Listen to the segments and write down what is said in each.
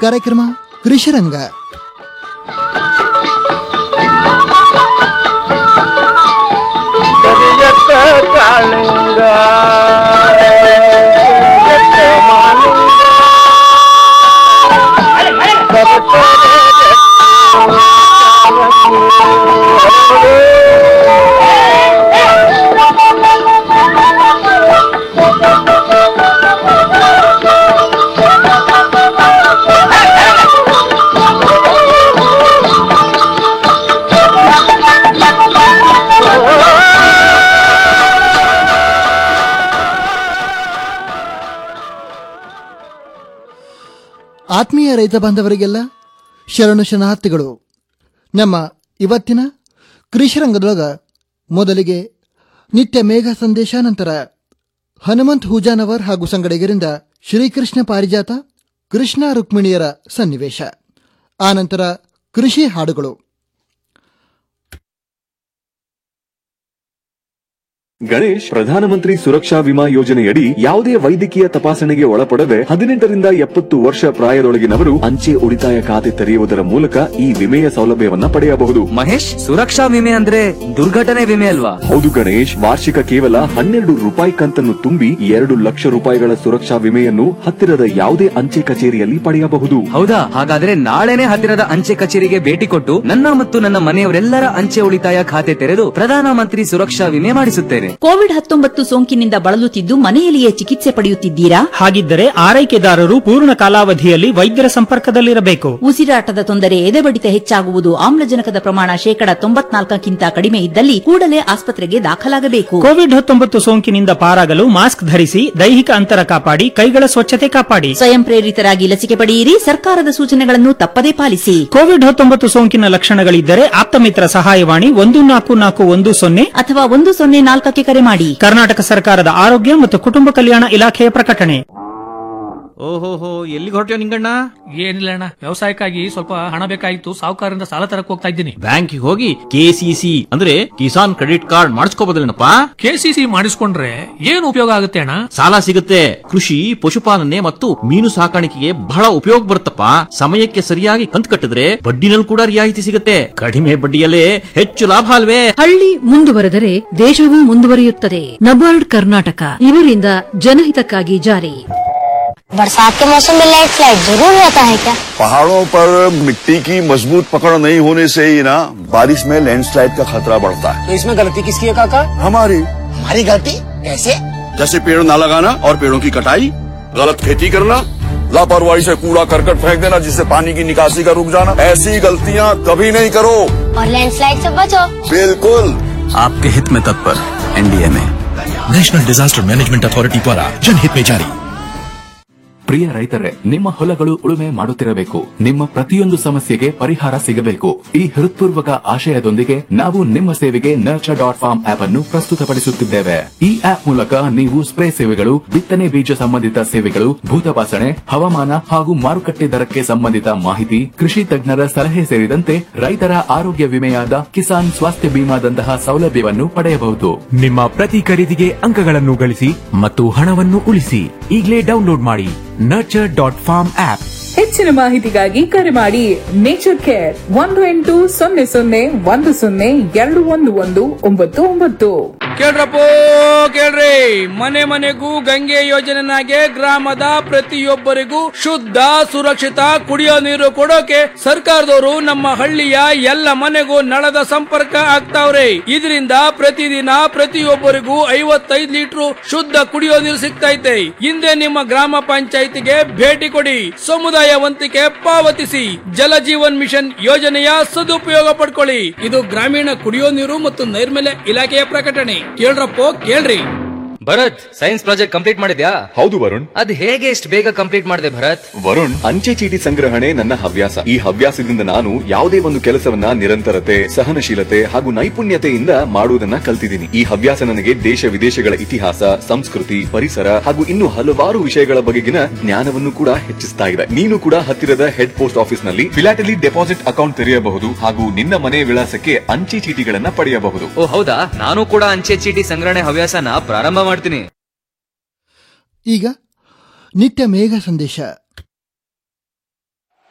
ಕಾರ್ಯಕ್ರಮ ಕೃಷಿರಂಗ ಕರಿಯತ್ತ ಕಾಳಿಂಗ ಕರಿಯತ್ತ ಮಾಲಿಂಗ ಆತ್ಮೀಯ ರೈತ ಬಾಂಧವರಿಗೆಲ್ಲ ಶರಣು ಶರಣಾರ್ಥಿಗಳು ನಮ್ಮ ಇವತ್ತಿನ ಕೃಷಿರಂಗದೊಳಗ ಮೊದಲಿಗೆ ನಿತ್ಯ ಮೇಘ ಸಂದೇಶ ನಂತರ ಹನುಮಂತ್ ಹೂಜಾನವರ್ ಹಾಗೂ ಸಂಗಡಿಗರಿಂದ ಶ್ರೀಕೃಷ್ಣ ಪಾರಿಜಾತ ಕೃಷ್ಣ ರುಕ್ಮಿಣಿಯರ ಸನ್ನಿವೇಶ ಆನಂತರ ಕೃಷಿ ಹಾಡುಗಳು ಗಣೇಶ್ ಪ್ರಧಾನಮಂತ್ರಿ ಸುರಕ್ಷಾ ವಿಮಾ ಯೋಜನೆಯಡಿ ಯಾವುದೇ ವೈದ್ಯಕೀಯ ತಪಾಸಣೆಗೆ ಒಳಪಡದೆ ಹದಿನೆಂಟರಿಂದ ಎಪ್ಪತ್ತು ವರ್ಷ ಪ್ರಾಯದೊಳಗಿನವರು ಅಂಚೆ ಉಳಿತಾಯ ಖಾತೆ ತೆರೆಯುವುದರ ಮೂಲಕ ಈ ವಿಮೆಯ ಸೌಲಭ್ಯವನ್ನ ಪಡೆಯಬಹುದು ಮಹೇಶ್ ಸುರಕ್ಷಾ ವಿಮೆ ಅಂದ್ರೆ ದುರ್ಘಟನೆ ವಿಮೆ ಅಲ್ವಾ ಹೌದು ಗಣೇಶ್ ವಾರ್ಷಿಕ ಕೇವಲ ಹನ್ನೆರಡು ರೂಪಾಯಿ ಕಂತನ್ನು ತುಂಬಿ ಎರಡು ಲಕ್ಷ ರೂಪಾಯಿಗಳ ಸುರಕ್ಷಾ ವಿಮೆಯನ್ನು ಹತ್ತಿರದ ಯಾವುದೇ ಅಂಚೆ ಕಚೇರಿಯಲ್ಲಿ ಪಡೆಯಬಹುದು ಹೌದಾ ಹಾಗಾದ್ರೆ ನಾಳೆನೆ ಹತ್ತಿರದ ಅಂಚೆ ಕಚೇರಿಗೆ ಭೇಟಿ ಕೊಟ್ಟು ನನ್ನ ಮತ್ತು ನನ್ನ ಮನೆಯವರೆಲ್ಲರ ಅಂಚೆ ಉಳಿತಾಯ ಖಾತೆ ತೆರೆದು ಪ್ರಧಾನಮಂತ್ರಿ ಸುರಕ್ಷಾ ವಿಮೆ ಮಾಡಿಸುತ್ತೇನೆ ಕೋವಿಡ್ ಹತ್ತೊಂಬತ್ತು ಸೋಂಕಿನಿಂದ ಬಳಲುತ್ತಿದ್ದು ಮನೆಯಲ್ಲಿಯೇ ಚಿಕಿತ್ಸೆ ಪಡೆಯುತ್ತಿದ್ದೀರಾ ಹಾಗಿದ್ದರೆ ಆರೈಕೆದಾರರು ಪೂರ್ಣ ಕಾಲಾವಧಿಯಲ್ಲಿ ವೈದ್ಯರ ಸಂಪರ್ಕದಲ್ಲಿರಬೇಕು ಉಸಿರಾಟದ ತೊಂದರೆ ಎದೆಬಡಿತ ಹೆಚ್ಚಾಗುವುದು ಆಮ್ಲಜನಕದ ಪ್ರಮಾಣ ಶೇಕಡ ತೊಂಬತ್ನಾಲ್ಕಕ್ಕಿಂತ ಕಡಿಮೆ ಇದ್ದಲ್ಲಿ ಕೂಡಲೇ ಆಸ್ಪತ್ರೆಗೆ ದಾಖಲಾಗಬೇಕು ಕೋವಿಡ್ ಹತ್ತೊಂಬತ್ತು ಸೋಂಕಿನಿಂದ ಪಾರಾಗಲು ಮಾಸ್ಕ್ ಧರಿಸಿ ದೈಹಿಕ ಅಂತರ ಕಾಪಾಡಿ ಕೈಗಳ ಸ್ವಚ್ಛತೆ ಕಾಪಾಡಿ ಸ್ವಯಂ ಪ್ರೇರಿತರಾಗಿ ಲಸಿಕೆ ಪಡೆಯಿರಿ ಸರ್ಕಾರದ ಸೂಚನೆಗಳನ್ನು ತಪ್ಪದೇ ಪಾಲಿಸಿ ಕೋವಿಡ್ ಹತ್ತೊಂಬತ್ತು ಸೋಂಕಿನ ಲಕ್ಷಣಗಳಿದ್ದರೆ ಆಪ್ತಮಿತ್ರ ಸಹಾಯವಾಣಿ ಒಂದು ನಾಲ್ಕು ನಾಲ್ಕು ಒಂದು ಸೊನ್ನೆ ಅಥವಾ ಒಂದು ಸೊನ್ನೆ ನಾಲ್ಕಕ್ಕೆ ಕರೆ ಮಾಡಿ ಕರ್ನಾಟಕ ಸರ್ಕಾರದ ಆರೋಗ್ಯ ಮತ್ತು ಕುಟುಂಬ ಕಲ್ಯಾಣ ಇಲಾಖೆಯ ಪ್ರಕಟಣೆ ಓಹೋಹೋ ಎಲ್ಲಿಗೆ ಹೊರಟ್ಯೋ ನಿಂಗಣ್ಣ ಏನಿಲ್ಲ ಅಣ್ಣ ವ್ಯವಸಾಯಕ್ಕಾಗಿ ಸ್ವಲ್ಪ ಹಣ ಬೇಕಾಗಿತ್ತು ಸಾಹುಕಾರರಿಂದ ಸಾಲ ತರಕ್ ಹೋಗ್ತಾ ಇದ್ದೀನಿ ಬ್ಯಾಂಕಿಗೆ ಹೋಗಿ ಕೆಸಿಸಿ ಅಂದ್ರೆ ಕಿಸಾನ್ ಕ್ರೆಡಿಟ್ ಕಾರ್ಡ್ ಮಾಡಿಸ್ಕೋಬೋದಲ್ಲೇನಪ್ಪ ಕೆಸಿಸಿ ಮಾಡಿಸ್ಕೊಂಡ್ರೆ ಏನು ಉಪಯೋಗ ಆಗುತ್ತೆ ಅಣ್ಣ ಸಾಲ ಸಿಗುತ್ತೆ ಕೃಷಿ ಪಶುಪಾಲನೆ ಮತ್ತು ಮೀನು ಸಾಕಾಣಿಕೆಗೆ ಬಹಳ ಉಪಯೋಗ ಬರುತ್ತಪ್ಪ ಸಮಯಕ್ಕೆ ಸರಿಯಾಗಿ ಕಂತು ಕಟ್ಟಿದ್ರೆ ಬಡ್ಡಿನಲ್ಲಿ ಕೂಡ ರಿಯಾಯಿತಿ ಸಿಗುತ್ತೆ ಕಡಿಮೆ ಬಡ್ಡಿಯಲ್ಲೇ ಹೆಚ್ಚು ಲಾಭ ಅಲ್ವೇ ಹಳ್ಳಿ ಮುಂದುವರೆದರೆ ದೇಶವೂ ಮುಂದುವರಿಯುತ್ತದೆ ನಬಾರ್ಡ್ ಕರ್ನಾಟಕ ಇವರಿಂದ ಜನಹಿತಕ್ಕಾಗಿ ಜಾರಿ बरसात के मौसम में लाइट फ्लाइट जरूर रहता है क्या पहाड़ों पर मिट्टी की मजबूत पकड़ नहीं होने से ही ना बारिश में लैंडस्लाइड का खतरा बढ़ता है तो इसमें गलती किसकी है काका हमारी हमारी गलती कैसे जैसे पेड़ ना लगाना और पेड़ों की कटाई गलत खेती करना लापरवाही से कूड़ा करकट फेंक देना जिससे पानी की निकासी का रुक जाना ऐसी गलतियाँ कभी नहीं करो और लैंडस्लाइड से बचो बिल्कुल आपके हित में तत्पर एनडीए में नेशनल डिजास्टर मैनेजमेंट अथॉरिटी द्वारा जनहित में जारी ಪ್ರಿಯ ರೈತರೇ ನಿಮ್ಮ ಹೊಲಗಳು ಉಳುಮೆ ಮಾಡುತ್ತಿರಬೇಕು ನಿಮ್ಮ ಪ್ರತಿಯೊಂದು ಸಮಸ್ಯೆಗೆ ಪರಿಹಾರ ಸಿಗಬೇಕು ಈ ಹೃತ್ಪೂರ್ವಕ ಆಶಯದೊಂದಿಗೆ ನಾವು ನಿಮ್ಮ ಸೇವೆಗೆ ನರ್ಚರ್ ಡಾಟ್ ಫಾರ್ಮ್ ಆಪ್ ಅನ್ನು ಪ್ರಸ್ತುತಪಡಿಸುತ್ತಿದ್ದೇವೆ ಈ ಆಪ್ ಮೂಲಕ ನೀವು ಸ್ಪ್ರೇ ಸೇವೆಗಳು ಬಿತ್ತನೆ ಬೀಜ ಸಂಬಂಧಿತ ಸೇವೆಗಳು ಭೂತಪಾಸಣೆ ಹವಾಮಾನ ಹಾಗೂ ಮಾರುಕಟ್ಟೆ ದರಕ್ಕೆ ಸಂಬಂಧಿತ ಮಾಹಿತಿ ಕೃಷಿ ತಜ್ಞರ ಸಲಹೆ ಸೇರಿದಂತೆ ರೈತರ ಆರೋಗ್ಯ ವಿಮೆಯಾದ ಕಿಸಾನ್ ಸ್ವಾಸ್ಥ್ಯ ಬಿಮಾದಂತಹ ಸೌಲಭ್ಯವನ್ನು ಪಡೆಯಬಹುದು ನಿಮ್ಮ ಪ್ರತಿ ಖರೀದಿಗೆ ಅಂಕಗಳನ್ನು ಗಳಿಸಿ ಮತ್ತು ಹಣವನ್ನು ಉಳಿಸಿ ಈಗಲೇ ಡೌನ್ಲೋಡ್ ಮಾಡಿ ನರ್ಚರ್ ಡಾಟ್ ಫಾರ್ಮ್ ಆಪ್ ಹೆಚ್ಚಿನ ಮಾಹಿತಿಗಾಗಿ ಕರೆ ಮಾಡಿ ನೇಚರ್ ಕೇರ್ ಒಂದು ಎಂಟು ಸೊನ್ನೆ ಸೊನ್ನೆ ಒಂದು ಸೊನ್ನೆ ಎರಡು ಒಂದು ಒಂದು ಒಂಬತ್ತು ಒಂಬತ್ತು ಕೇಳ್ರಪ್ಪೋ ಕೇಳ್ರಿ ಮನೆ ಮನೆಗೂ ಗಂಗೆ ಯೋಜನೆನಾಗೆ ಗ್ರಾಮದ ಪ್ರತಿಯೊಬ್ಬರಿಗೂ ಶುದ್ಧ ಸುರಕ್ಷಿತ ಕುಡಿಯೋ ನೀರು ಕೊಡೋಕೆ ಸರ್ಕಾರದವರು ನಮ್ಮ ಹಳ್ಳಿಯ ಎಲ್ಲ ಮನೆಗೂ ನಳದ ಸಂಪರ್ಕ ಆಗ್ತಾವ್ರೆ ಇದರಿಂದ ಪ್ರತಿದಿನ ಪ್ರತಿಯೊಬ್ಬರಿಗೂ ಐವತ್ತೈದು ಲೀಟರ್ ಶುದ್ಧ ಕುಡಿಯೋ ನೀರು ಸಿಗ್ತೈತೆ ಹಿಂದೆ ನಿಮ್ಮ ಗ್ರಾಮ ಪಂಚಾಯಿತಿಗೆ ಭೇಟಿ ಕೊಡಿ ಸಮುದಾಯ ವಂತಿಕೆ ಪಾವತಿಸಿ ಜಲ ಜೀವನ್ ಮಿಷನ್ ಯೋಜನೆಯ ಸದುಪಯೋಗ ಪಡ್ಕೊಳ್ಳಿ ಇದು ಗ್ರಾಮೀಣ ಕುಡಿಯೋ ನೀರು ಮತ್ತು ನೈರ್ಮಲ್ಯ ಇಲಾಖೆಯ ಪ್ರಕಟಣೆ ಕೇಳ್ರಪ್ಪೋ ಕೇಳ್ರಿ ಭರತ್ ಸೈನ್ಸ್ ಪ್ರಾಜೆಕ್ಟ್ ಕಂಪ್ಲೀಟ್ ಮಾಡಿದ್ಯಾ ಹೌದು ವರುಣ್ ಅದ್ ಹೇಗೆ ಇಷ್ಟು ಬೇಗ ಕಂಪ್ಲೀಟ್ ಮಾಡಿದೆ ಭರತ್ ವರುಣ್ ಅಂಚೆ ಚೀಟಿ ಸಂಗ್ರಹಣೆ ನನ್ನ ಹವ್ಯಾಸ ಈ ಹವ್ಯಾಸದಿಂದ ನಾನು ಯಾವುದೇ ಒಂದು ಕೆಲಸವನ್ನ ನಿರಂತರತೆ ಸಹನಶೀಲತೆ ಹಾಗೂ ನೈಪುಣ್ಯತೆಯಿಂದ ಮಾಡುವುದನ್ನ ಕಲ್ತಿದ್ದೀನಿ ಈ ಹವ್ಯಾಸ ನನಗೆ ದೇಶ ವಿದೇಶಗಳ ಇತಿಹಾಸ ಸಂಸ್ಕೃತಿ ಪರಿಸರ ಹಾಗೂ ಇನ್ನು ಹಲವಾರು ವಿಷಯಗಳ ಬಗೆಗಿನ ಜ್ಞಾನವನ್ನು ಕೂಡ ಹೆಚ್ಚಿಸ್ತಾ ಇದೆ ನೀನು ಕೂಡ ಹತ್ತಿರದ ಹೆಡ್ ಪೋಸ್ಟ್ ಆಫೀಸ್ ನಲ್ಲಿ ಫಿಲಾಟಲಿ ಡೆಪಾಸಿಟ್ ಅಕೌಂಟ್ ತೆರೆಯಬಹುದು ಹಾಗೂ ನಿನ್ನ ಮನೆ ವಿಳಾಸಕ್ಕೆ ಅಂಚೆ ಚೀಟಿಗಳನ್ನ ಪಡೆಯಬಹುದು ಓ ಹೌದಾ ನಾನು ಕೂಡ ಅಂಚೆ ಚೀಟಿ ಸಂಗ್ರಹಣೆ ಹವ್ಯಾಸನ ಪ್ರಾರಂಭ ಮಾಡ್ತೀನಿ ಈಗ ನಿತ್ಯ ಮೇಘ ಸಂದೇಶ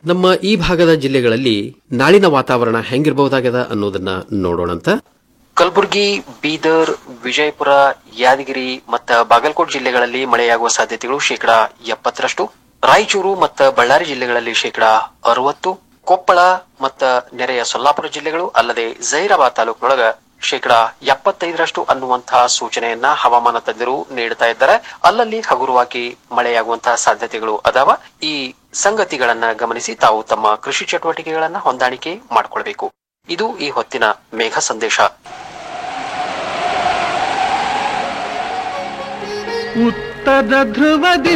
ನಮ್ಮ ಈ ಭಾಗದ ಜಿಲ್ಲೆಗಳಲ್ಲಿ ನಾಳಿನ ವಾತಾವರಣ ಹೆಂಗಿರಬಹುದಾಗ್ಯದ ಅನ್ನೋದನ್ನ ನೋಡೋಣಂತ ಕಲಬುರಗಿ ಬೀದರ್ ವಿಜಯಪುರ ಯಾದಗಿರಿ ಮತ್ತು ಬಾಗಲಕೋಟ್ ಜಿಲ್ಲೆಗಳಲ್ಲಿ ಮಳೆಯಾಗುವ ಸಾಧ್ಯತೆಗಳು ಶೇಕಡಾ ಎಪ್ಪತ್ತರಷ್ಟು ರಾಯಚೂರು ಮತ್ತು ಬಳ್ಳಾರಿ ಜಿಲ್ಲೆಗಳಲ್ಲಿ ಶೇಕಡಾ ಅರವತ್ತು ಕೊಪ್ಪಳ ಮತ್ತು ನೆರೆಯ ಸೊಲ್ಲಾಪುರ ಜಿಲ್ಲೆಗಳು ಅಲ್ಲದೆ ಜೈರಾಬಾದ್ ತಾಲೂಕಿನೊಳಗ ಶೇಕಡಾ ಎಪ್ಪತ್ತೈದರಷ್ಟು ಅನ್ನುವಂತಹ ಸೂಚನೆಯನ್ನ ಹವಾಮಾನ ತಜ್ಞರು ನೀಡುತ್ತಾ ಇದ್ದಾರೆ ಅಲ್ಲಲ್ಲಿ ಹಗುರವಾಗಿ ಮಳೆಯಾಗುವಂತಹ ಸಾಧ್ಯತೆಗಳು ಅದಾವ ಈ ಸಂಗತಿಗಳನ್ನ ಗಮನಿಸಿ ತಾವು ತಮ್ಮ ಕೃಷಿ ಚಟುವಟಿಕೆಗಳನ್ನ ಹೊಂದಾಣಿಕೆ ಮಾಡಿಕೊಳ್ಬೇಕು ಇದು ಈ ಹೊತ್ತಿನ ಮೇಘ ಸಂದೇಶ ಉತ್ತರ ಧ್ರುವದಿ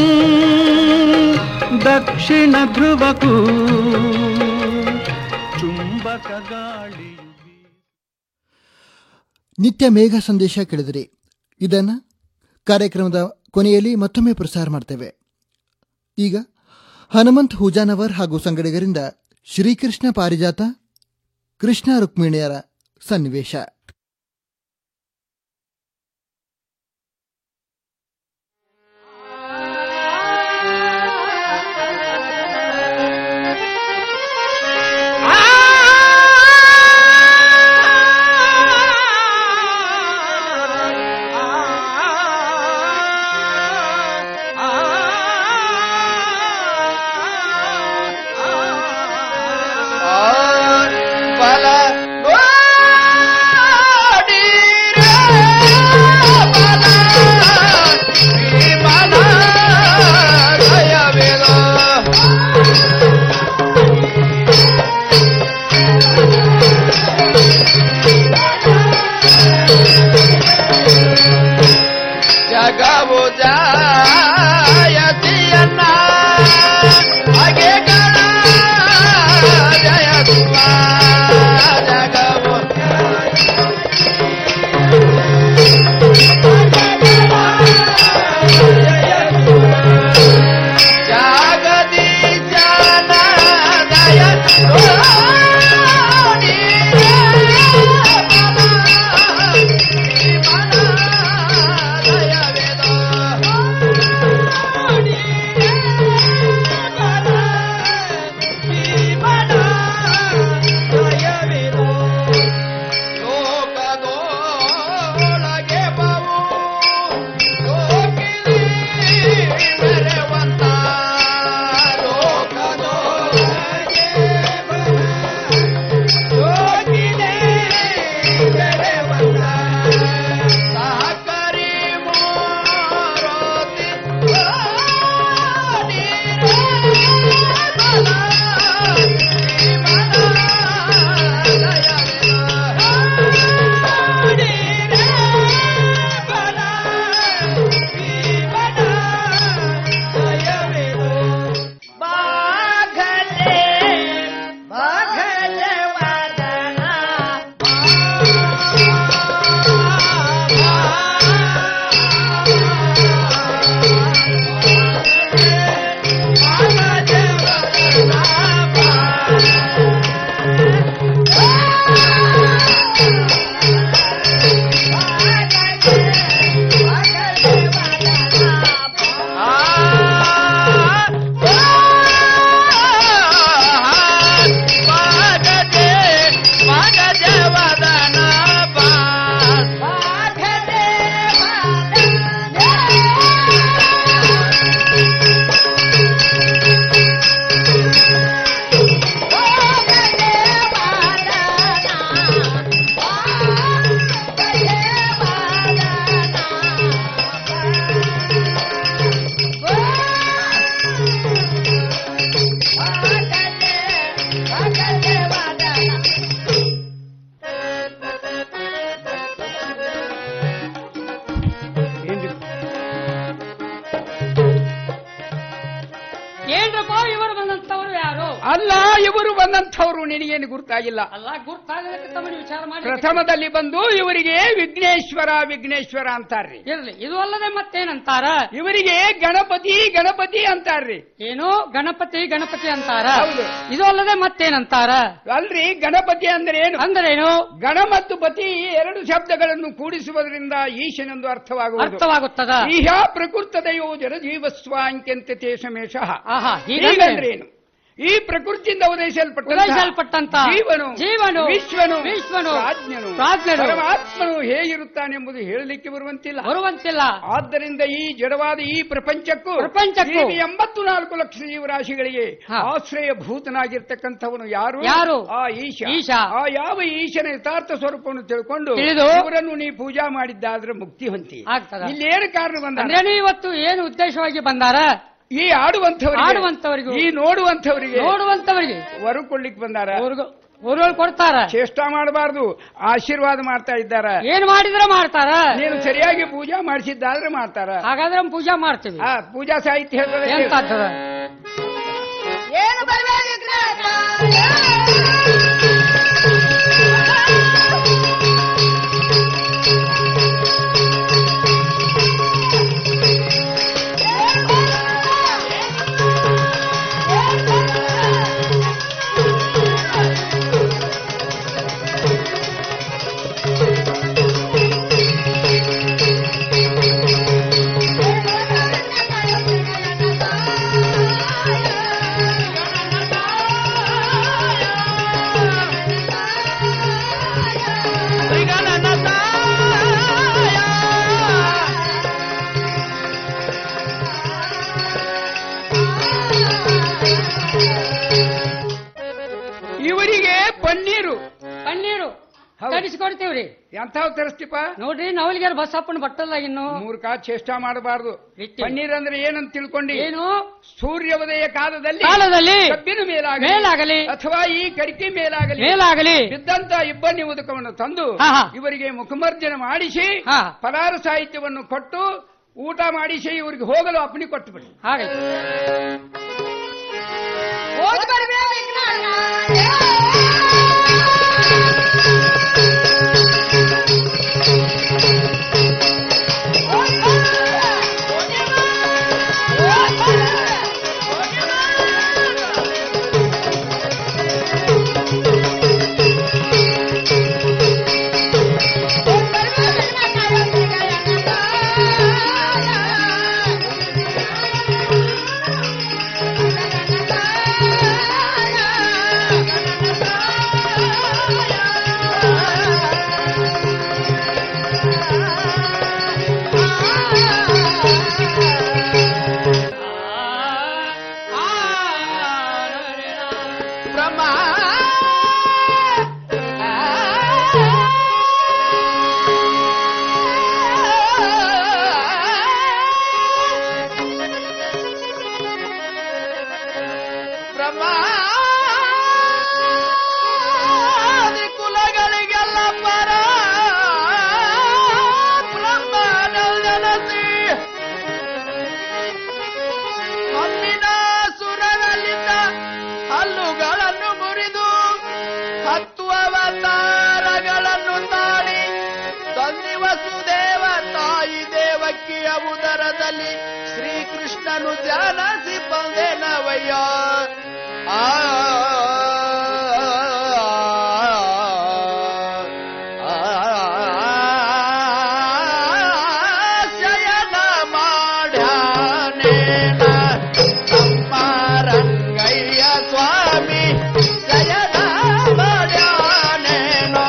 ದಕ್ಷಿಣ ಧ್ರುವಕ್ಕೂ ಚುಂಬಕ ಗಾಳಿ ನಿತ್ಯ ಮೇಘ ಸಂದೇಶ ಕೇಳಿದಿರಿ ಇದನ್ನು ಕಾರ್ಯಕ್ರಮದ ಕೊನೆಯಲ್ಲಿ ಮತ್ತೊಮ್ಮೆ ಪ್ರಸಾರ ಮಾಡ್ತೇವೆ ಈಗ ಹನುಮಂತ್ ಹೂಜಾನವರ್ ಹಾಗೂ ಸಂಗಡಿಗರಿಂದ ಶ್ರೀಕೃಷ್ಣ ಪಾರಿಜಾತ ಕೃಷ್ಣ ರುಕ್ಮಿಣಿಯರ ಸನ್ನಿವೇಶ ಬಲ ಜಗವು ಜಾಯತಿಯನ್ನ ಹಾಗೆ ಕಣ ಜಯ ಜಗವು ಜಾಗದಿ ಜನ ದಯ ಲೋಕದೊಳಗೆ ಬಹು ಲೋಕಿಲಿ ಮೆರೆವಂತ ಲೋಕದೊಳಗೆ ಬಹು ಲೋಕಿಲಿ ಮೆರೆವಂತ ಸಹಕರಿ ಮೋರೋತಿ ಏನ್ರಪ್ಪ ಇವರು ಬಂದಂತವರು ಯಾರು ಅಲ್ಲ ಇವರು ಬಂದಂಥವ್ರು ನಿನಗೇನು ಗುರ್ತಾಗಿಲ್ಲ ಅಲ್ಲ ಗುರ್ತಾಗಲಿಕ್ಕೆ ತಮ್ಮನ್ನು ವಿಚಾರ ಮಾಡಿ ಪ್ರಥಮದಲ್ಲಿ ಬಂದು ಇವರಿಗೆ ವಿಘ್ನೇಶ್ವರ ವಿಘ್ನೇಶ್ವರ ಅಂತಾರ್ರಿ ಇರ್ಲಿ ಇದು ಅಲ್ಲದೆ ಮತ್ತೇನಂತಾರ ಇವರಿಗೆ ಗಣಪತಿ ಗಣಪತಿ ಅಂತಾರ್ರಿ ಏನು ಗಣಪತಿ ಗಣಪತಿ ಅಂತಾರ ಹೌದು. ಇದು ಅಲ್ಲದೆ ಮತ್ತೇನಂತಾರ ಅಲ್ರಿ ಗಣಪತಿ ಅಂದ್ರೆ ಏನು ಅಂದ್ರೇನು ಗಣ ಮತ್ತು ಪತಿ ಈ ಎರಡು ಶಬ್ದಗಳನ್ನು ಕೂಡಿಸುವುದರಿಂದ ಈಶನೆಂದು ಅರ್ಥವಾಗುವುದು ಅರ್ಥವಾಗುತ್ತದ ಈಹ ಪ್ರಕೃತದಯೋ ಜನ ಜೀವಸ್ವಾಂಕ್ಯಂತೆ ತೇ ಸಮೇಶ ಆಹಾ ಹೀಗಂದ್ರೆ ಹೀಗಂದ್ರೇನು ಈ ಪ್ರಕೃತಿಯಿಂದ ಉದಯಿಸಲ್ಪಟ್ಟ ಉದಯಿಸಲ್ಪಟ್ಟಂತ ಜೀವನು ಜೀವನು ವಿಶ್ವನು ವಿಶ್ವನು ಪ್ರಾಜ್ಞನು ಪ್ರಾಜ್ಞನು ಪರಮಾತ್ಮನು ಹೇಗಿರುತ್ತಾನೆಂಬುದು ಹೇಳಲಿಕ್ಕೆ ಬರುವಂತಿಲ್ಲ ಬರುವಂತಿಲ್ಲ ಆದ್ದರಿಂದ ಈ ಜಡವಾದ ಈ ಪ್ರಪಂಚಕ್ಕೂ ಪ್ರಪಂಚಕ್ಕೂ ಈ ಎಂಬತ್ತು ನಾಲ್ಕು ಲಕ್ಷ ಜೀವರಾಶಿಗಳಿಗೆ ಆಶ್ರಯ ಭೂತನಾಗಿರ್ತಕ್ಕಂಥವನು ಯಾರು ಯಾರು? ಆ ಈಶ ಈಶ. ಆ ಯಾವ ಈಶನ ಯಥಾರ್ಥ ಸ್ವರೂಪವನ್ನು ತಿಳ್ಕೊಂಡು ತಿಳಿದು ಇವರನ್ನು ನೀ ಪೂಜಾ ಮಾಡಿದ್ದಾದ್ರೆ ಮುಕ್ತಿ ಹೊಂತಿ ಆಗ್ತದ ಇಲ್ಲಿ ಏನು ಕಾರಣ ಬಂದ ಅಂದ್ರೇನು ಇವತ್ತು ಏನು ಉದ್ದೇಶವಾಗಿ ಬಂದಾರ ಈ ಆಡುವಂಥವರಿಗೆ ಆಡುವಂತವರಿಗೂ ಈ ನೋಡುವಂಥವರಿಗೆ ನೋಡುವಂತವರಿಗೆ ವರ ಕೊಡ್ಲಿಕ್ಕೆ ಬಂದಾರ ಊರುಗಳು ಕೊಡ್ತಾರ ಚೇಷ್ಟ ಮಾಡಬಾರ್ದು ಆಶೀರ್ವಾದ ಮಾಡ್ತಾ ಇದ್ದಾರ ಏನ್ ಮಾಡಿದ್ರೆ ಮಾಡ್ತಾರ ನೀನು ಸರಿಯಾಗಿ ಪೂಜಾ ಮಾಡಿಸಿದ್ದಾದ್ರೆ ಮಾಡ್ತಾರ ಹಾಗಾದ್ರೆ ನಾವು ಪೂಜಾ ಮಾಡ್ತೀವಿ ಆ ಪೂಜಾ ಸಾಹಿತ್ಯ ಹೇಳ್ತದೆ ಕೇಳು. ಎಂತಾಗ್ತದ ಏನು ಇವರಿಗೆ ಪನ್ನೀರು ಪನ್ನೀರು ತರಿಸಿಕೊಡ್ತೀವ್ರಿ ಎಂಥವ್ ತರಿಸ್ತಿಪ್ಪ ನೋಡ್ರಿ ನವಲಿಗೆ ಬಸಪ್ಪನ ಬಟ್ಟಲ್ಲ ಇನ್ನು ಮೂರ್ಖ ಚೇಷ್ಟ ಮಾಡಬಾರ್ದು ಪನ್ನೀರ್ ಅಂದ್ರೆ ಏನಂತ ತಿಳ್ಕೊಂಡಿ ಏನು ಸೂರ್ಯೋದಯ ಕಾಲದಲ್ಲಿ ಕಾಲದಲ್ಲಿ ಕಬ್ಬಿನ ಮೇಲಾಗಲಿ ಮೇಲಾಗಲಿ ಅಥವಾ ಈ ಕಡಿಕೆ ಮೇಲಾಗಲಿ ಮೇಲಾಗಲಿ ಬಿದ್ದಂತ ಇಬ್ಬನಿ ಉದಕವನ್ನು ತಂದು ಹಾ, ಹಾ. ಇವರಿಗೆ ಮುಖಮರ್ಜನ ಮಾಡಿಸಿ ಫಲಾರ ಸಾಹಿತ್ಯವನ್ನು ಕೊಟ್ಟು ಊಟ ಮಾಡಿಸಿ ಇವರಿಗೆ ಹೋಗಲು ಅಪ್ಪಣೆ ಕೊಟ್ಟು ಬಿಡಿ ಹಾಗೆ ಬ್ರಹ್ಮಾದಿ ಕುಲಗಳಿಗೆಲ್ಲ ಪರ ಬ್ರಹ್ಮನಸಿ ಹಮ್ಮಿನ ಸುರರಲ್ಲಿದ್ದ ಹಲ್ಲುಗಳನ್ನು ಮುರಿದು ಹತ್ತು ಅವತಾರಗಳನ್ನು ತಾಳಿ ತಂದಿ ವಸುದೇವ ತಾಯಿ ದೇವಕ್ಕಿಯ ಉದರದಲ್ಲಿ ಶ್ರೀಕೃಷ್ಣನು ಜಾನಸಿ ಬಂದೆನವಯ್ಯ ಆ ಶಯನ ಮಾಡ್ಯಾನೇನ ನಮ್ಮ ರಂಗಯ್ಯ ಸ್ವಾಮಿ ಶಯನ ಮಾಡ್ಯಾನೇನೋ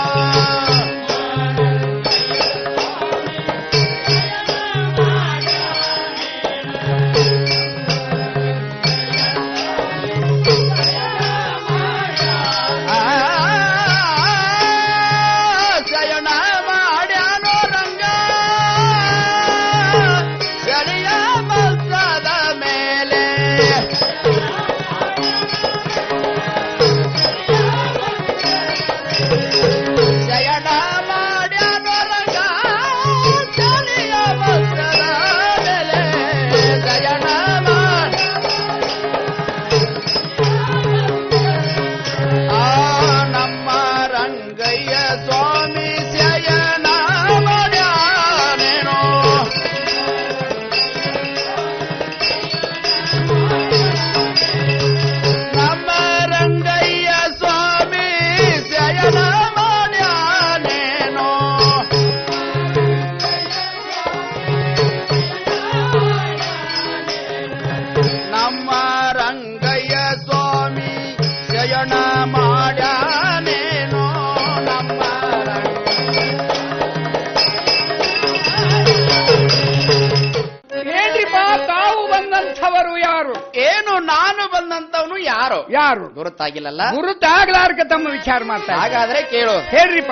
ಯಾರು ಯಾರು ಗುರುತಾಗಿಲ್ಲಲ್ಲ ಗುರುತಾಗ್ಲಾರ್ಕ ತಮ್ಮ ವಿಚಾರ ಮಾಡ್ತಾ ಹಾಗಾದ್ರೆ ಕೇಳು ಹೇಳ್ರಿಪ್ಪ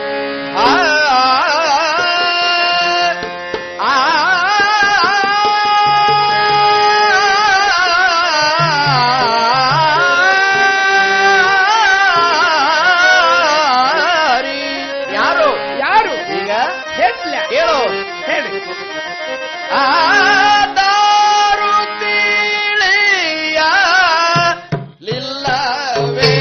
ಯಾರು ಯಾರು ಈಗ ಹೇಳ್ತಿಲ್ಲ ಹೇಳು ಹೇಳಿ ಆದಾರು ತಿಳಿಯ ಲಿಲ್ಲವೇ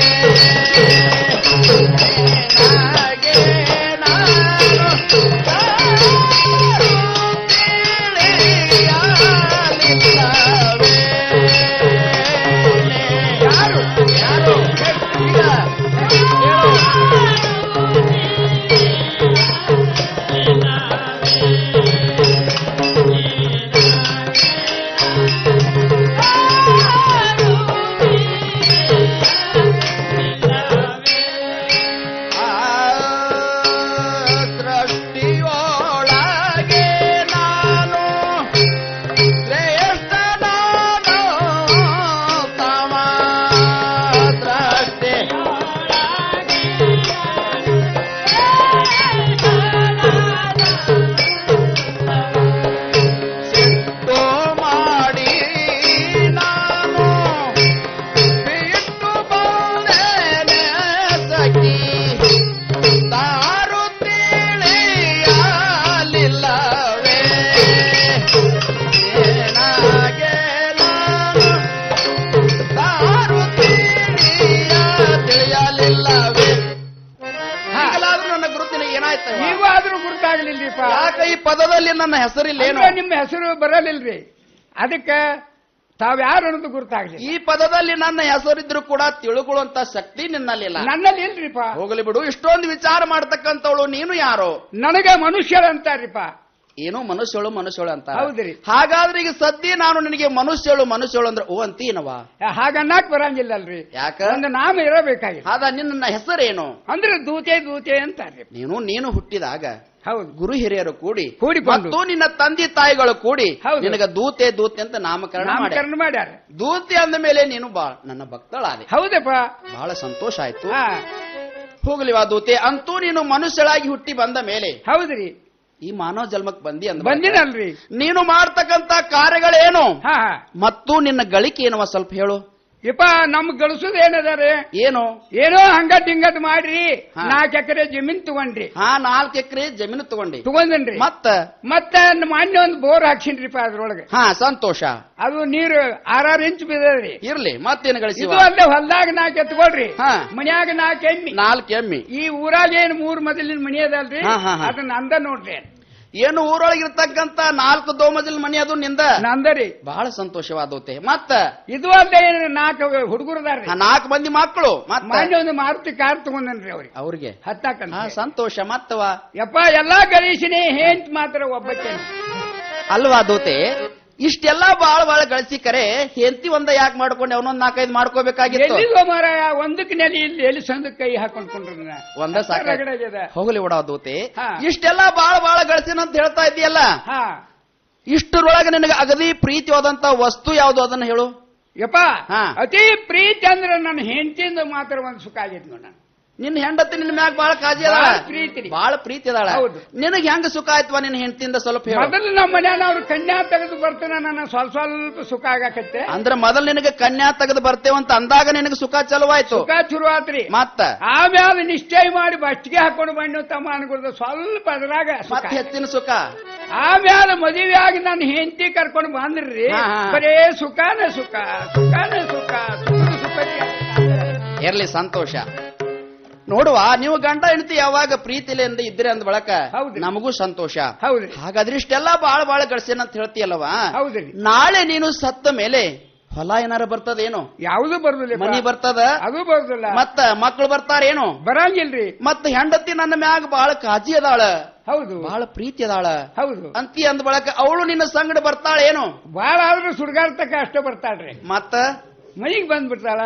ನಾಗೆ ನಾನು ದಾರು ತಿಳಿಯ ಲಿಲ್ಲವೇ ಯಾರು ಯಾರು ಈಗ ದೃಷ್ಟಿಯೊಳಗೆ ನಾನು ಶ್ರೇಷ್ಠನಾದೋ ತಮ ದೃಷ್ಟಿ ಸಿಟ್ಟು ಮಾಡಿ ನಾನು ಬಿಟ್ಟು ಬಂದೇನೆ ಸಖಿ ತಾರು ತಿಳಿಯಲಿಲ್ಲವೇ ಏನಾಗೆ ನಾನು ತಾರು ತಿಳಿಯ ತಿಳಿಯಲಿಲ್ಲವೇ ಈಗಲಾದ್ರೂ ನನ್ನ ಗುರುತಿನ ಏನಾಯ್ತು ನೀವು ಆದ್ರೂ ಗುರುತಾಗ್ಲಿಲ್ರಿಪ್ಪ ಯಾಕೆ ಈ ಪದದಲ್ಲಿ ನನ್ನ ಹೆಸರಿಲ್ಲೇನು ಅಂದ್ರೆ ನಿಮ್ಮ ಹೆಸರು ಬರಲಿಲ್ರಿ ಅದಕ್ಕೆ ತಾವ್ ಯಾರು ಅನ್ನೋದು ಗುರುತಾಗ್ಲಿ ಈ ಪದದಲ್ಲಿ ನನ್ನ ಹೆಸರಿದ್ರು ಕೂಡ ತಿಳುಕೊಳ್ಳುವಂತ ಶಕ್ತಿ ನಿನ್ನಲ್ಲಿಲ್ಲ ನನ್ನಲ್ಲಿ ಇಲ್ರಿಪ್ಪ ಹೋಗಲಿ ಬಿಡು ಇಷ್ಟೊಂದು ವಿಚಾರ ಮಾಡ್ತಕ್ಕಂಥವಳು ನೀನು ಯಾರು ನನಗೆ ಮನುಷ್ಯರು ಅಂತಾರಿಪ್ಪ ಏನು ಮನುಷ್ಯಳು ಮನುಷ್ಯಳು ಅಂತ ಹೌದ್ರಿ. ಹಾಗಾದ್ರೆ ಈಗ ಸದ್ಯ ನಾನು ನಿನಗೆ ಮನುಷ್ಯಳು ಮನುಷ್ಯಳು ಅಂದ್ರೆ ಓ ಅಂತೀನವ ಹಾಗನ್ನಾಕ್ ಬರಂಗಿಲ್ಲಲ್ರಿ ಯಾಕ ಒಂದು ನಾಮ ಇರಬೇಕಾಗಿ ಅದ ನಿನ್ನ ಹೆಸರೇನು ಅಂದ್ರೆ ದೂತೆ ದೂತೆ ಅಂತಾರ್ರಿ ನೀನು ನೀನು ಹುಟ್ಟಿದಾಗ ಹೌದು ಗುರು ಹಿರಿಯರು ಕೂಡಿ ಕೂಡಿಕೊಂಡು. ಮತ್ತು ನಿನ್ನ ತಂದೆ ತಾಯಿಗಳು ಕೂಡಿ ಹೌದು. ನಿನಗ ದೂತೆ ದೂತೆ ಅಂತ ನಾಮಕರಣ ಮಾಡಿ ನಾಮಕರಣ ಮಾಡ್ಯಾರ ದೂತೆ ಅಂದ ಮೇಲೆ ನೀನು ಬಾ ನನ್ನ ಭಕ್ತಳಾದೆ ಹೌದಪ್ಪ ಬಹಳ ಸಂತೋಷ ಆಯ್ತು ಹಾ ಹೋಗ್ಲಿವಾ ದೂತೆ ಅಂತೂ ನೀನು ಮನುಷ್ಯಳಾಗಿ ಹುಟ್ಟಿ ಬಂದ ಮೇಲೆ ಹೌದ್ರಿ ಈ ಮಾನವ ಜನ್ಮಕ್ಕೆ ಬಂದಿ ಅಂದ ಬಂದಿನಲ್ರಿ ನೀನು ಮಾಡ್ತಕ್ಕಂತ ಕಾರ್ಯಗಳೇನು ಹಾ ಹಾ ಮತ್ತು ನಿನ್ನ ಗಳಿಕೆ ಏನವ ಸ್ವಲ್ಪ ಹೇಳು ಯಪ್ಪ ನಮ್ ಗಳಿಸೋದು ಏನದಾರೆ ಏನು ಏನೋ ಹಂಗದ್ ಹಿಂಗದ್ ಮಾಡ್ರಿ ಹಾ. ನಾಲ್ಕು ಎಕರೆ ಜಮೀನ್ ತಗೊಂಡ್ರಿ ಹಾ ನಾಲ್ಕು ಎಕರೆ ಜಮೀನು ತಗೊಂಡಿ ತಗೊಂಡನ್ರಿ ಮತ್ತ ಮತ್ತ ಮೊನ್ನೆ ಒಂದು ಬೋರ್ ಹಾಕ್ಸಿನ್ರಿಪ್ಪ ಅದ್ರೊಳಗೆ ಹಾ ಸಂತೋಷ ಅದು ನೀರು ಆರಾರು ಇಂಚ್ ಬಿದ್ದದ್ರಿ ಇರ್ಲಿ ಮತ್ತೇನು ಇದು ಗಳಿಸಿವ ಅಲ್ಲೇ ಹೊಲ್ದಾಗ ನಾಲ್ಕು ಎತ್ಕೊಳ್ರಿ ಹಾ. ಮನ್ಯಾಗ ನಾಲ್ಕು ಎಮ್ಮಿ ನಾಲ್ಕು ಎಮ್ಮಿ ಈ ಊರಾಗ ಏನ್ ಮೂರ್ ಮಜಲಿನ ಮನಿ ಅದಲ್ರಿ ಹಾ, ಹಾ, ಹಾ. ಅದನ್ನ ಅಂದ ನೋಡ್ರಿ ಏನು ಊರೊಳಗಿರ್ತಕ್ಕಂತ ನಾಲ್ಕು ದೋಮಜಲ್ ಮನಿ ಅದು ನಿಂದ ನಂದರಿ ಬಹಳ ಸಂತೋಷವಾದತೆ ಮತ್ತ ಇದು ಅಲ್ಲೇ ಏನು ನಾಲ್ಕು ಹುಡುಗರದಾರ್ರಿ ಆ ನಾಲ್ಕು ಮಂದಿ ಮಕ್ಕಳು ಮತ್ತ ಮೊನ್ನೆ ಒಂದು ಮಾರುತಿ ಕಾರ್ ತಗೊಂಡನ್ರಿ ಅವ್ರಿಗೆ ಅವ್ರಿಗೆ ಹತ್ತಾಕಂತ ಹಾ ಸಂತೋಷ ಮತ್ತವ ಯಪ್ಪ ಎಲ್ಲಾ ಗಣೇಶನೇ ಹೇಂಟ್ ಮಾತ್ರ ಒಬ್ಬಕ್ಕೆ ಅಲ್ವಾ ದೋತೆ ಇಷ್ಟೆಲ್ಲಾ ಬಾಳ ಬಾಳ ಗಳಿಸಿ ಕರೆ ಹೆಂತಿ ಒಂದ ಯಾಕೆ ಮಾಡ್ಕೊಂಡೆ ಅವನೊಂದ್ ನಾಲ್ಕೈದು ಮಾಡ್ಕೋಬೇಕಾಗಿತ್ತು ಎಲ್ಲಿಗೋ ಮಾರಾಯ ಒಂದಕ್ಕೆ ನೆಲೆ ಇಲ್ಲಿ ಎಲ್ಲಿ ಸಂದಕ್ಕೆ ಕೈ ಹಾಕೊಂಡ್ಕೊಂಡ್ರ ಒಂದ ಸಾಕ ರಗಡಾಗ್ಯದ. ಹೋಗ್ಲಿ ಬಿಡ ದೋತೆ ಹಾ. ಇಷ್ಟೆಲ್ಲಾ ಬಾಳ ಬಾಳ ಗಳಿಸಿನ ಅಂತ ಹೇಳ್ತಾ ಇದ್ದೀಯಲ್ಲ ಹಾ ಇಷ್ಟರೊಳಗೆ ನಿನಗೆ ಅಗದಿ ಪ್ರೀತಿಯಾದಂತ ವಸ್ತು ಯಾವುದು ಅದನ್ನ ಹೇಳು ಯಪ್ಪ ಹಾ. ಅತಿ ಪ್ರೀತಿ ಅಂದ್ರೆ ನನ್ನ ಹೆಂಡತಿಯಿಂದ ಮಾತ್ರ ಒಂದ್ ಸುಖ ಆಗೈತಿ ನೋಡ ನಿನ್ನ ಹೆಂಡತಿ ನಿನ್ನ ಮ್ಯಾಗ ಬಾಳ ಕಾಜಿ ಅದಾಳ ಬಾಳ ಪ್ರೀತಿ ರೀ. ಬಾಳ ಪ್ರೀತಿ ಅದಾಳ ಹೌದು. ನಿನಗೆ ಹೆಂಗ ಸುಖ ಆಯ್ತವ ನಿನ್ನ ಹೆಂಡತಿಯಿಂದ ಸ್ವಲ್ಪ ಹೇಳು ಮೊದಲು ನಮ್ಮ ಮನ್ಯಾನ ಅವ್ರು ಕನ್ಯಾ ತೆಗೆದು ಬರ್ತಾನ ನನ್ನ ಸ್ವಲ್ಪ ಸ್ವಲ್ಪ ಸುಖ ಆಗಾಕತ್ತೆ ಅಂದ್ರೆ ಮೊದಲ್ ನಿನಗೆ ಕನ್ಯಾ ತೆಗೆದು ಬರ್ತೇವಂತ ಅಂದಾಗ ನಿನಗೆ ಸುಖ ಚಲುವಾಯ್ತು ಸುಖ ಶುರು ಆತ್ರಿ ಮತ್ತ ಆಮ್ಯಾಲ ನಿಶ್ಚಯ ಮಾಡಿ ಬಸ್ಟಿಗೆ ಹಾಕೊಂಡು ಬಣ್ಣು ತಮ್ಮ ಅನ್ಕೊಳ್ದ ಸ್ವಲ್ಪ ಅದ್ರಾಗ ಸುಖ. ಮತ್ತೆ ಹೆಚ್ಚಿನ ಸುಖ ಆಮ್ಯಾಲ ಮದುವೆ ಆಗಿ ನನ್ನ ಹೆಂಡತಿ ಕರ್ಕೊಂಡು ಬಂದ್ರಿ ಹಾ, ಹಾ. ಬರೇ ಸುಖಾನ ಸುಖ ಸುಖಾನ ಸುಖ ಸುಖದ ಸುಖಕ್ಕೆ ಇರ್ಲಿ ಸಂತೋಷ ನೋಡುವ ನೀವು ಗಂಡ ಹೆಂಡತಿ ಯಾವಾಗ ಪ್ರೀತಿಲಿಂದ ಇದ್ರೆ ಅಂದ ಬಳಕ ನಮಗೂ ಸಂತೋಷ ಹೌದ್ರಿ ಹಾಗಾದ್ರೆ ಇಷ್ಟೆಲ್ಲ ಬಾಳ ಬಾಳ ಗಳಿಸೇನ ಅಂತ ಹೇಳ್ತೀಯಲ್ಲವಾ ಹೌದ್ರಿ ನಾಳೆ ನೀನು ಸತ್ತ ಮೇಲೆ ಹೊಲ ಏನಾರ ಬರ್ತದೇನು ಯಾವುದು ಬರುದಿಲ್ಲ ಮನಿ ಬರ್ತದ ಅದು ಬರುದಿಲ್ಲ ಮತ್ತ ಮಕ್ಕಳು ಬರ್ತಾರೇನು ಬರಂಗಿಲ್ರಿ ಮತ್ತ ಹೆಂಡತಿ ನನ್ನ ಮ್ಯಾಗ ಬಾಳ ಕಾಜಿ ಅದಾಳ ಹೌದು ಬಾಳ ಪ್ರೀತಿ ಅದಾಳ ಹೌದು ಅಂತಿ ಅಂದ ಬಳಕ ಅವಳು ನಿನ್ನ ಸಂಗಡ ಬರ್ತಾಳೇನು ಬಾಳ ಆದ್ರೂ ಸುಡ್ಗಾಡ್ತಕ್ಕ ಅಷ್ಟೇ ಬರ್ತಾಳ್ರಿ ಮತ್ತ ಮನಿಗ್ ಬಂದ್ಬಿಡ್ತಾಳ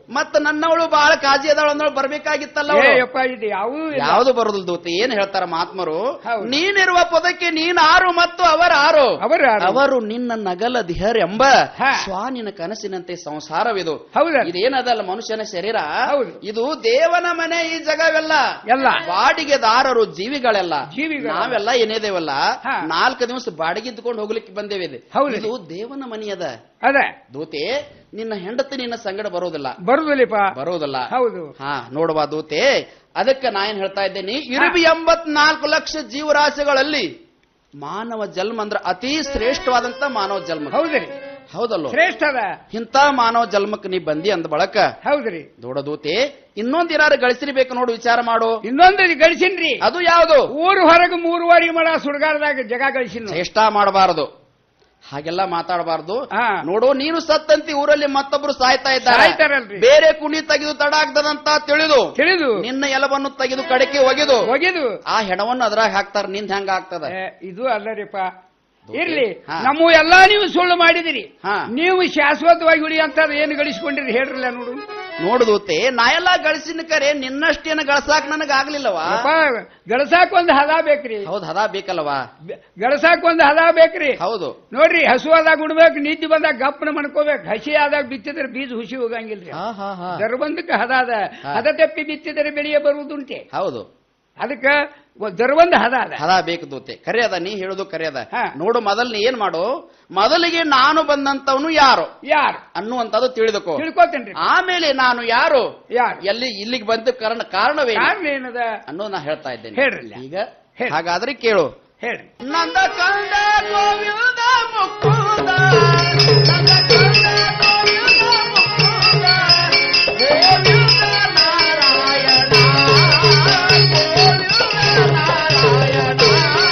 ಮತ್ತ ನನ್ನವಳು ಬಹಳ ಕಾಜಿ ಅದಾಳ ಅಂದವಳು ಬರ್ಬೇಕಾಗಿತ್ತಲ್ಲ ಏ ಅವಳು. ಯಪ್ಪ ಇದು ಯಾವುದು ಯಾವುದು ಬರೋದಿಲ್ಲ ದೂತಿ ಏನ್ ಹೇಳ್ತಾರ ಮಹಾತ್ಮರು ನೀನಿರುವ ಪದಕ್ಕೆ ನೀನ್ ಆರು ಮತ್ತು ಅವರ ಆರು ಅವರು ನಿನ್ನ ನಗಲ ಎಂಬ ಸ್ವಾನಿನ ಕನಸಿನಂತೆ ಸಂಸಾರವಿದು ಇದೇನದಲ್ಲ ಮನುಷ್ಯನ ಶರೀರ ಇದು ದೇವನ ಮನೆ ಈ ಜಗವೆಲ್ಲ ಎಲ್ಲ ಬಾಡಿಗೆ ದಾರರು ಜೀವಿಗಳೆಲ್ಲ ನಾವೆಲ್ಲ ಏನೇದೇವಲ್ಲ ನಾಲ್ಕು ದಿವಸ ಬಾಡಿಗೆ ಇದ್ದುಕೊಂಡು ಹೋಗ್ಲಿಕ್ಕೆ ಬಂದೇವೆ ಇದು. ಇದು ದೇವನ ಮನೆಯದ ಅದೇ ದೂತೆ ನಿನ್ನ ಹೆಂಡತಿ ನಿನ್ನ ಸಂಗಡ ಬರೋದಿಲ್ಲ ಬರುದಿಲ್ಲಪ್ಪ ಬರೋದಿಲ್ಲ ಹೌದು ಹಾ ನೋಡುವ ದೂತೆ ಅದಕ್ಕೆ ನಾ ಏನ್ ಹೇಳ್ತಾ ಇದ್ದೇನೆ ಇರುಬಿ ಎಂಬತ್ನಾಲ್ಕು ಲಕ್ಷ ಜೀವರಾಶಿಗಳಲ್ಲಿ ಮಾನವ ಜನ್ಮ ಅಂದ್ರ ಅತಿ ಶ್ರೇಷ್ಠವಾದಂತ ಮಾನವ ಜನ್ಮ ಹೌದ್ರಿ ಹೌದಲ್ಲ ಶ್ರೇಷ್ಠ ಅದ ಇಂಥ ಮಾನವ ಜನ್ಮಕ್ಕೆ ನೀ ಬಂದಿ ಅಂದ ಬಳಕ ಹೌದ್ರಿ ದೂತೆ ಇನ್ನೊಂದ್ ಏನಾರು ಗಳಿಸಿರ್ಬೇಕು ನೋಡು ವಿಚಾರ ಮಾಡು ಇನ್ನೊಂದು ಗಳಿಸಿನ್ರಿ ಅದು ಯಾವುದು ಊರು ಹೊರಗೆ ಮೂರುವರೆ ಮಳ ಸುಡ್ಗಾರದಾಗ ಜಗ ಗಳಿಸಿನ ಚೇಷ್ಟ ಮಾಡಬಾರದು ಹಾಗೆಲ್ಲ ಮಾತಾಡಬಾರ್ದು ನೋಡು ನೀನು ಸತ್ತಂತಿ ಊರಲ್ಲಿ ಮತ್ತೊಬ್ರು ಸಾಯ್ತಾ ಇದ್ದಾರೆ ಸಾಯ್ತಾರಲ್ರಿ. ಬೇರೆ ಕುಣಿ ತೆಗೆದು ತಡ ಆಗ್ತದಂತ ತಿಳಿದು ತಿಳಿದು ನಿನ್ನ ಎಲವನ್ನು ತೆಗೆದು ಕಡೆಗೆ ಒಗೆದು ಒಗೆದು ಆ ಹೆಣವನ್ನು ಅದ್ರಾಗ ಹಾಕ್ತಾರ ನಿಂದ ಹೆಂಗ ಆಗ್ತದ ಏ, ಇದು ಅಲ್ಲರಿಪ್ಪ ಇರ್ಲಿ ನಮ್ಮ ಎಲ್ಲಾ ನೀವು ಸುಳ್ಳು ಮಾಡಿದಿರಿ ನೀವು ಶಾಶ್ವತವಾಗಿ ಉಳಿಯಂತದ್ ಏನು ಗಳಿಸ್ಕೊಂಡಿರಿ ಹೇಳ್ರಲ್ಲ ನೋಡು ನೋಡುದೂತೆ ನಾ ಎಲ್ಲ ಗಳಿಸಿನ ಕರೆ ನಿನ್ನಷ್ಟೇನು ಗಳಸಾಕ್ ನನಗ ಆಗ್ಲಿಲ್ಲವಾ ಯಪ್ಪ, ಗಳಸಾಕ್ ಒಂದ್ ಹದ ಬೇಕ್ರಿ ಹೌದ್ ಹದ ಬೇಕಲ್ವಾ ಗಳಸಾಕ್ ಒಂದ್ ಹದ ಬೇಕ್ರಿ ಹೌದು ನೋಡ್ರಿ ಹಸು ಆದಾಗ ಉಣ್ಬೇಕು ನಿದ್ದೆ ಬಂದಾಗ ಗಪ್ಪನ ಮಾಡ್ಕೋಬೇಕು ಹಸಿ ಆದಾಗ ಬಿತ್ತಿದ್ರೆ ಬೀಜ ಹುಸಿ ಹೋಗಂಗಿಲ್ರಿ ದರ್ಬಂದಕ್ಕೆ ಹದ ಅದ ಹದ ತಪ್ಪಿ ಬಿತ್ತಿದರೆ ಬೆಳೆಯ ಬರುವುದುಂಟೆ ಹೌದು ಅದಕ್ಕ ದರ್ಬಂದ ಹದ ಅದ ಹದ ಬೇಕು ದೂತೆ ಕರೆ ಅದ ನೀ ಹೇಳುದು ಕರೆ ಅದ ನೋಡು ಮೊದಲ್ ನೀ ಏನ್ ಮಾಡು ಮೊದಲಿಗೆ ನಾನು ಬಂದಂತವನು ಯಾರು ಯಾರು ಅನ್ನುವಂಥದ್ದು ತಿಳಿದುಕೋ ತಿಳ್ಕೊತೇನ್ರಿ ಆಮೇಲೆ ನಾನು ಯಾರು ಯಾರು ಎಲ್ಲಿ ಇಲ್ಲಿಗೆ ಬಂದ ಕಾರಣ ಕಾರಣವೇನು ಕಾರಣ ಏನದ ಅನ್ನೋದು ನಾ ಹೇಳ್ತಾ ಇದ್ದೇನೆ ಹೇಳ್ರಲ್ಲ. ಈಗ ಹಾಗಾದ್ರೆ ಕೇಳು ಹೇಳ್ರಿ ನಂದ ಕಂದ ಗೋವಿಂದ ಮುಕುಂದ ನಂದ ಕಂದ ಗೋವಿಂದ ಮುಕುಂದ ಗೋವಿಂದ ನಾರಾಯಣ ಗೋವಿಂದ ನಾರಾಯಣ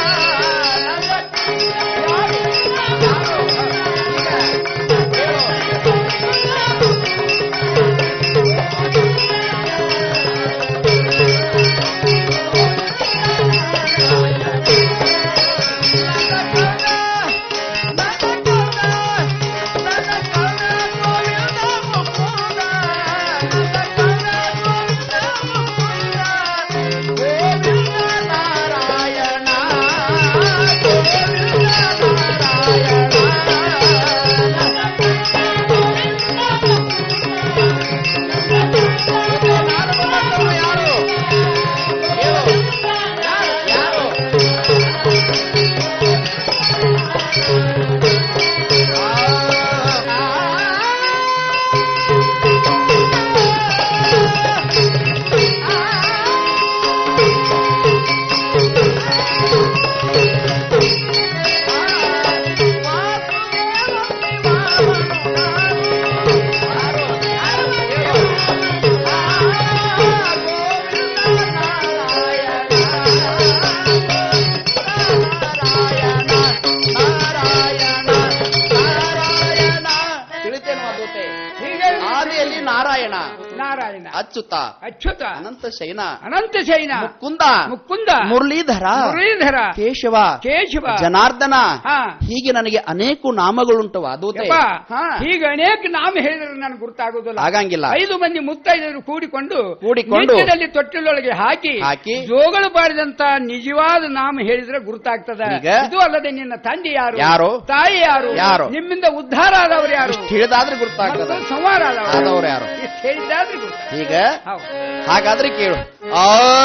ತಿಳಿತೇನು ಅದೂತೆ ಆದಿಯಲ್ಲಿ ನಾರಾಯಣ ನಾರಾಯಣ ಅಚ್ಯುತ ಅಚ್ಯುತ ಅನಂತ ಶೈನ ಅನಂತ ಶೈನ ಮುಕುಂದ ಮುಕುಂದ ಮುರಳೀಧರ ಮುರಳೀಧರ ಕೇಶವ ಕೇಶವ ಜನಾರ್ದನ ಹಾ. ಹೀಗೆ ನನಗೆ ಅನೇಕ ನಾಮಗಳುಂಟವ ಅದೂತೆ ಯಪ್ಪ, ಹೀಗೆ ಅನೇಕ ನಾಮ ಹೇಳಿದ್ರೆ ನನಗೆ ಗುರ್ತಾಗೋದಿಲ್ಲ ಆಗಂಗಿಲ್ಲ. ಐದು ಮಂದಿ ಮುತ್ತೈದರು ಕೂಡಿಕೊಂಡು ಕೂಡಿಕೊಂಡು ನಿತ್ಯದಲ್ಲಿ ತೊಟ್ಟಿಲೊಳಗೆ ಹಾಕಿ ಹಾಕಿ ಜೋಗಳು ಬಾಡಿದಂತ ನಿಜವಾದ ನಾಮ ಹೇಳಿದ್ರೆ ಗುರ್ತಾಗ್ತದ ಈಗ? ಇದು ಅಲ್ಲದೆ ನಿನ್ನ ತಂದೆ ಯಾರು ಯಾರು? ತಾಯಿ ಯಾರು ಯಾರು? ನಿಮ್ಮಿಂದ ಉದ್ಧಾರ ಆದವರು ಯಾರು ಇಷ್ಟ್ ತಿಳಿದಾದ್ರೆ ಗುರ್ತಾಗ್ತದ ಮತ್ತು ಸಂಹಾರ ಆದವರು ಆದವ್ರು ಯಾರು? ಇಷ್ಟ್ ಹೇಳಿದ್ದಾದ್ರೆ ಗುರ್ತಾಗ್ತದೆ. ಈಗ ಹೌದು. ಹಾಗಾದ್ರೆ ಕೇಳು ಆ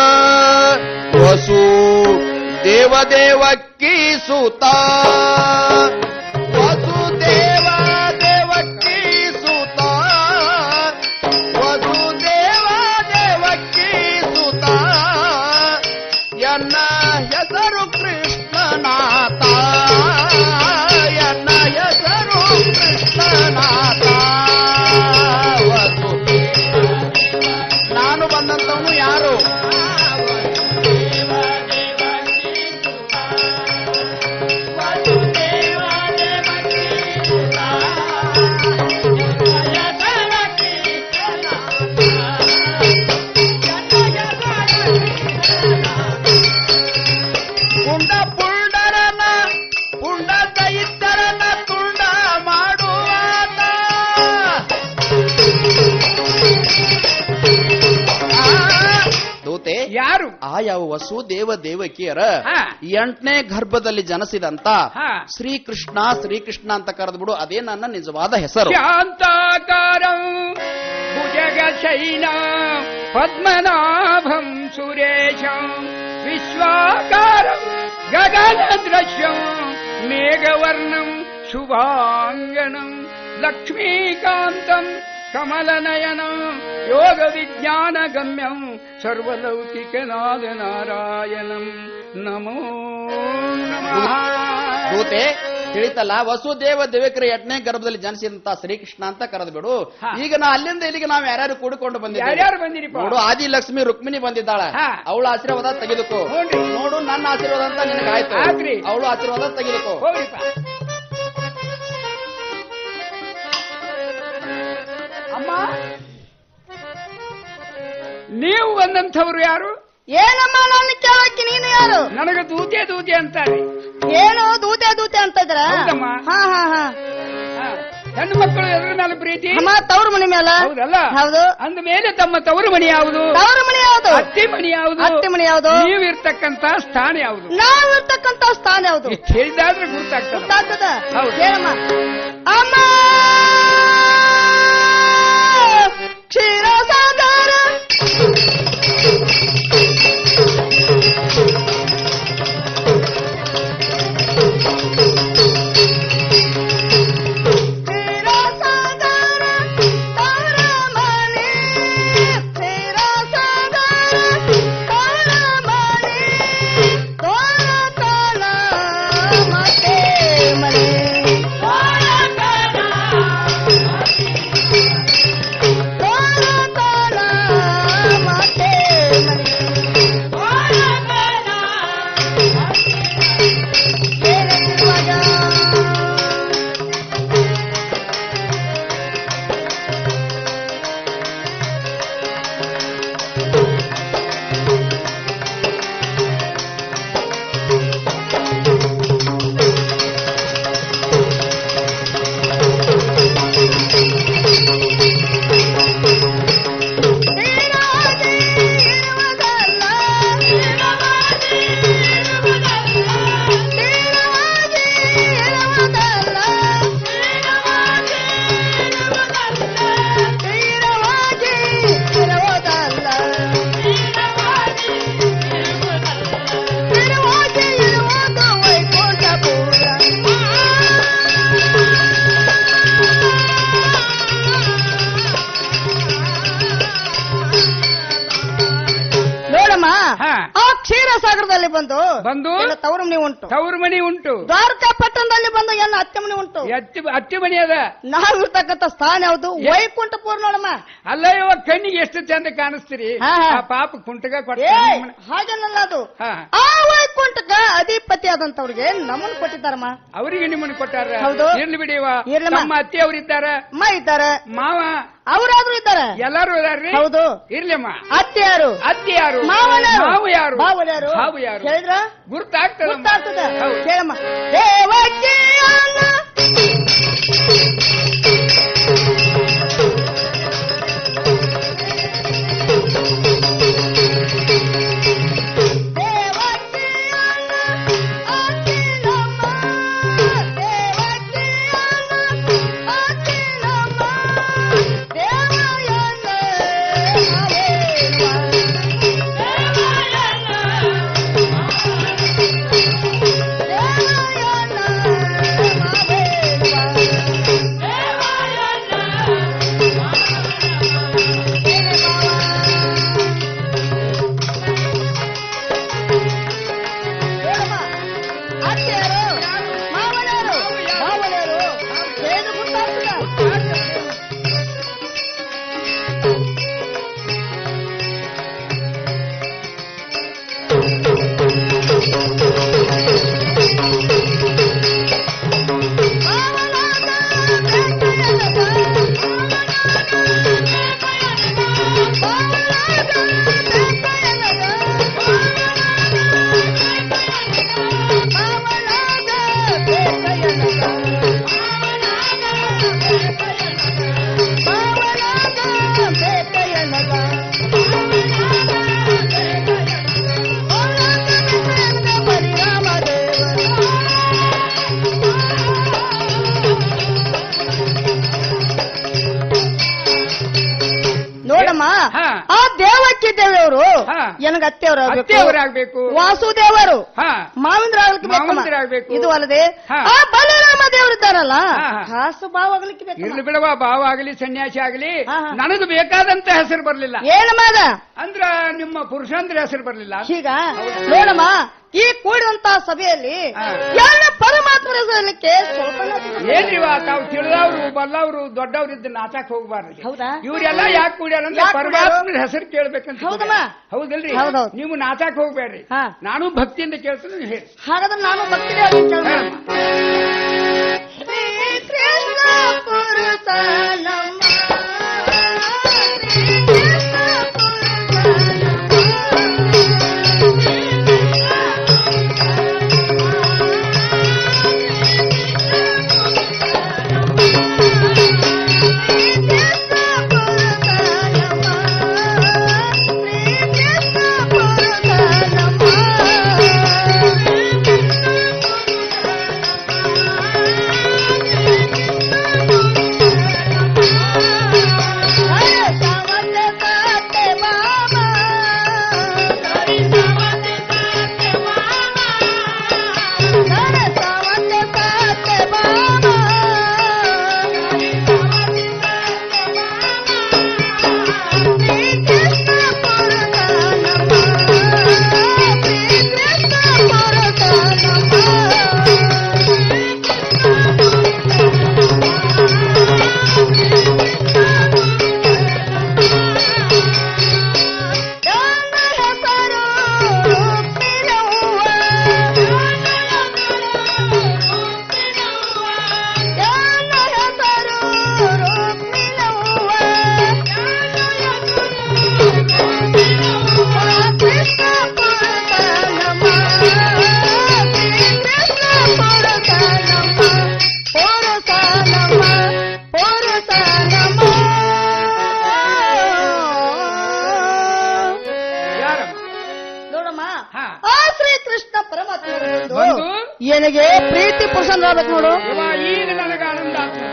ವಸು ದೇವದೇವಕ್ಕಿ ಸುತ ವಸುದೇವ ದೇವಕ್ಕಿ ಸುತ ವಸುದೇವ ದೇವಕ್ಕಿ ಸುತ ಎನ್ನ ಹೆಸರು ಕೃಷ್ಣನಾಥ ಎನ್ನ ಹೆಸರು ಕೃಷ್ಣನಾಥ ವಸು ನಾನು ಬಂದಂತವನು ಯಾರು ಕುಂಡ ಪುಂಡರನ ತಾಯವ ವಸುದೇವ ದೇವಕಿಯರ ಎಂಟನೇ ಗರ್ಭದಲ್ಲಿ ಜನಿಸಿದಂತ ಶ್ರೀಕೃಷ್ಣ ಶ್ರೀಕೃಷ್ಣ ಅಂತ ಕರೆದು ಬಿಡು ಅದೇ ನನ್ನ ನಿಜವಾದ ಹೆಸರು ಶಾಂತಾಕಾರಂ ಭುಜಗಶೈನ ಪದ್ಮನಾಭಂ ಸುರೇಶಂ ವಿಶ್ವಾಕಾರಂ ಗಗನದೃಶ್ಯಂ ಮೇಘವರ್ಣಂ ಶುಭಾಂಗಣಂ ಲಕ್ಷ್ಮೀಕಾಂತಂ ಕಮಲನಯನಂ ಯೋಗ ವಿಜ್ಞಾನ ಗಮ್ಯಂ ಸರ್ವಲೌಕಿಕನಾದ ನಾರಾಯಣಂ ನಮೋ ನಮಃ ದೂತೆ ತಿಳಿತಲ್ಲ ವಸುದೇವ ದೇವಕರ ಎಂಟನೇ ಗರ್ಭದಲ್ಲಿ ಜನಿಸಿದಂತ ಶ್ರೀಕೃಷ್ಣ ಅಂತ ಕರೆದು ಬಿಡು ಈಗ ನಾ ಅಲ್ಲಿಂದ ಇಲ್ಲಿಗೆ ನಾವು ಯಾರ್ಯಾರು ಕೂಡಿಕೊಂಡು ಬಂದಿದ್ದೇವೆ ಯಾರ್ಯಾರು ಬಂದಿರಿಪ್ಪ? ನೋಡು ಆದಿ ಲಕ್ಷ್ಮಿ ರುಕ್ಮಿಣಿ ಬಂದಿದ್ದಾಳ ಅವಳ ಆಶೀರ್ವಾದ ತೆಗೆದುಕೋ ನೋಡು ನನ್ನ ಆಶೀರ್ವಾದ ಅಂತ ನಿನಗಾಯ್ತು ಆಗ್ಲಿ. ಅವಳು ಆಶೀರ್ವಾದ ತೆಗೆದುಕೋ ಹೋಗ್ರಿಪ್ಪ ಅಮ್ಮ ನೀವು ಬಂದಂಥವ್ರು ಯಾರು ಏನಮ್ಮ ನನ್ನ ಕೇಳಕ್ಕೆ ನೀನು ಯಾರು ನನಗೆ ದೂತೆ ದೂತೆ ಅಂತಾರೆ ಏನು ದೂತೆ ದೂತೆ ಅಂತ ಇದ್ರ ಹೌದಮ್ಮ. ಹಾ ಹಾ ಹಾ ಹೆಣ್ಣು ಮಕ್ಕಳು ಎದುರ ಮೇಲೆ ಪ್ರೀತಿ ಅಮ್ಮ ತವ್ರ ಮನೆ ಮೇಲೆ ಹೌದಲ್ಲ ಹೌದು ಅಂದ ಮೇಲೆ ತಮ್ಮ ತವರು ಮಣಿ ಯಾವುದು ತವ್ರ ಮನೆ ಯಾವುದು ಅತ್ತಿ ಮಣಿ ಯಾವುದು ಅತ್ತೆ ಮನೆ ಯಾವುದು ನೀವಿರ್ತಕ್ಕಂತ ಸ್ಥಾನ ಯಾವುದು ನಾವು ಇರ್ತಕ್ಕಂತ ಸ್ಥಾನ ಯಾವುದು ಇಷ್ಟ್ ಹೇಳಿದಾದ್ರೆ ಗುರ್ತಾಗ್ತದೆ ಗೊತ್ತಾಗ್ತದ ಹೌದು. ಹೇಳಮ್ಮ ಅಮ್ಮ ಕ್ಷೀರಸಾಗರ ನೋಡಮ್ಮ ಆ ಕ್ಷೀರಸಾಗರದಲ್ಲಿ ಬಂದು ಬಂದು ಎಲ್ಲ ತವರು ಮನೆ ಉಂಟು ತವರು ಮಣಿ ಉಂಟು ದ್ವಾರಕಾ ಪಟ್ಟಣದಲ್ಲಿ ಬಂದು ಎಲ್ಲ ಅತ್ತೆ ಮನೆ ಉಂಟು ಅತ್ತಿ ಅತ್ತಿ ಮಣಿ ಅದ ನಾವು ಇರ್ತಕ್ಕಂಥ ಸ್ಥಾನ ಯಾವುದು ವೈಕುಂಠಪುರ ನೋಡಮ್ಮ ಅಲ್ಲ ಇವಾಗ ಕಣ್ಣಿಗೆ ಎಷ್ಟು ಚಂದ ಕಾಣಿಸ್ತೀರಿ ಹಾ, ಹಾ. ಆ ಪಾಪ ಕುಂಟಗ ಕೊಟ್ಟ ಏ ಹಾಗೇನಲ್ಲ ಅದು ಹಾ. ಆ ವೈಕುಂಠಕ ಅಧಿಪತಿ ಆದಂತವ್ರಿಗೆ ನಮ್ಮನ್ನು ಕೊಟ್ಟಿದ್ದಾರಮ್ಮ ಅವರಿಗೆ ನಿಮ್ಮನ್ನು ಕೊಟ್ಟಾರ ಹೌದು. ಇರ್ಲಿ ಬಿಡಿವ ಇರ್ಲಮ್ಮ. ನಮ್ಮ ಅತ್ತಿ ಅವರಿದ್ದಾರ ಅಮ್ಮ ಇದ್ದಾರೆ ಮಾವ ಅವರಾದ್ರೂ ಇದ್ದಾರೆ ಎಲ್ಲಾರು ಇದಾರ್ರಿ ಹೌದು ಇರ್ಲಿಮ್ಮ ಅತ್ತೆ ಯಾರು ಅತ್ತಿ ಯಾರು ಮಾವನ್ಯಾರು ಮಾವು ಯಾರು ಮಾವನ್ ಯಾರು ಹಾವು ಯಾರು ಹೇಳಿದ್ರ ಗುರ್ತಾಗ್ತದ ಗೊತ್ತಾಗ್ತದ ಕೇಳಮ್ಮ ದೇವಕಿಯನ್ನ ಮಾವೇ ನನಗೆ ಅತ್ತೆಯವರು ಅತ್ತೆಯವರಾಗ್ಬೇಕು. ವಾಸುದೇವರು ಹಾ ಮಾವಿಂದ್ರ ಆಗ್ಲಿಕ್ಕೆ ಬೇಕಮ್ಮ. ಮಾವಂದಿರಾಗ್ಬೇಕು. ಇದು ಅಲ್ಲದೆ ಹಾ. ಆ ಬಲರಾಮ ದೇವರಿದ್ದಾರಲ್ಲ ಹಾ, ಹಾ. ಹಾಸು ಭಾವ ಆಗ್ಲಿಕ್ಕೆ ಬೇಕು ಇರ್ಲಿ ಬಿಡವ ಭಾವ ಆಗಲಿ ಸನ್ಯಾಸಿ ಆಗಲಿ ನನಗೆ ಬೇಕಾದಂತ ಹೆಸರು ಬರ್ಲಿಲ್ಲ ಏನು ಮಾದ ಅಂದ್ರ ನಿಮ್ಮ ಪುರುಷಂದ್ರ ಹೆಸರು ಬರ್ಲಿಲ್ಲ ಈಗ ನೋಡಮ್ಮ ಈ ಕೂಡಿದಂತ ಸಭೆಯಲ್ಲಿ ಎಲ್ಲ ಪರಮಾತ್ಮನ ಹೆಸರಲಿಕ್ಕೆ ಸ್ವಲ್ಪ ಏನ್ರಿವ ತಾವು ತಿಳಿದವ್ರು ಬಲ್ಲವ್ರು ದೊಡ್ಡವ್ರು ಇದ್ದು ನಾಚಕ್ ಹೋಗ್ಬಾರ್ದು ಹೌದಾ ಇವ್ರೆಲ್ಲ ಯಾಕೆ ಕೂಡ್ಯಾರ ಅಂದ್ರೆ ಯಾಕ್ ಕೂಡ್ಯಾರು? ಪರಮಾತ್ಮನ ಹೆಸರು ಕೇಳ್ಬೇಕಂತ ಹೌದಮ್ಮ? ಕೂಡ್ಯಾರ. ಹೌದಲ್ರಿ ಹೌದೌದು. ನೀವು ನಾಚಕ್ ಹೋಗ್ಬೇಡ್ರಿ ನಾನು ಭಕ್ತಿಯಿಂದ ಕೇಳ್ತೀನಿ ನೀವು ಹೇಳಿ ಹಾಗಾದ್ರೆ ನಾನು ಭಕ್ತಿ ಕೃಷ್ಣ ಪುರುಷ ನಮ್ಮ ನೋಡಮ್ಮ ಆ ಶ್ರೀ ಕೃಷ್ಣ ಪರಮಾತ್ಮ ಬಂದು? ನನಗೆ ಪ್ರೀತಿ ಪುರುಷನಾಗಬೇಕು ನೋಡು ಇವ ಈಗ ನನಗೆ ಆನಂದ ಆತು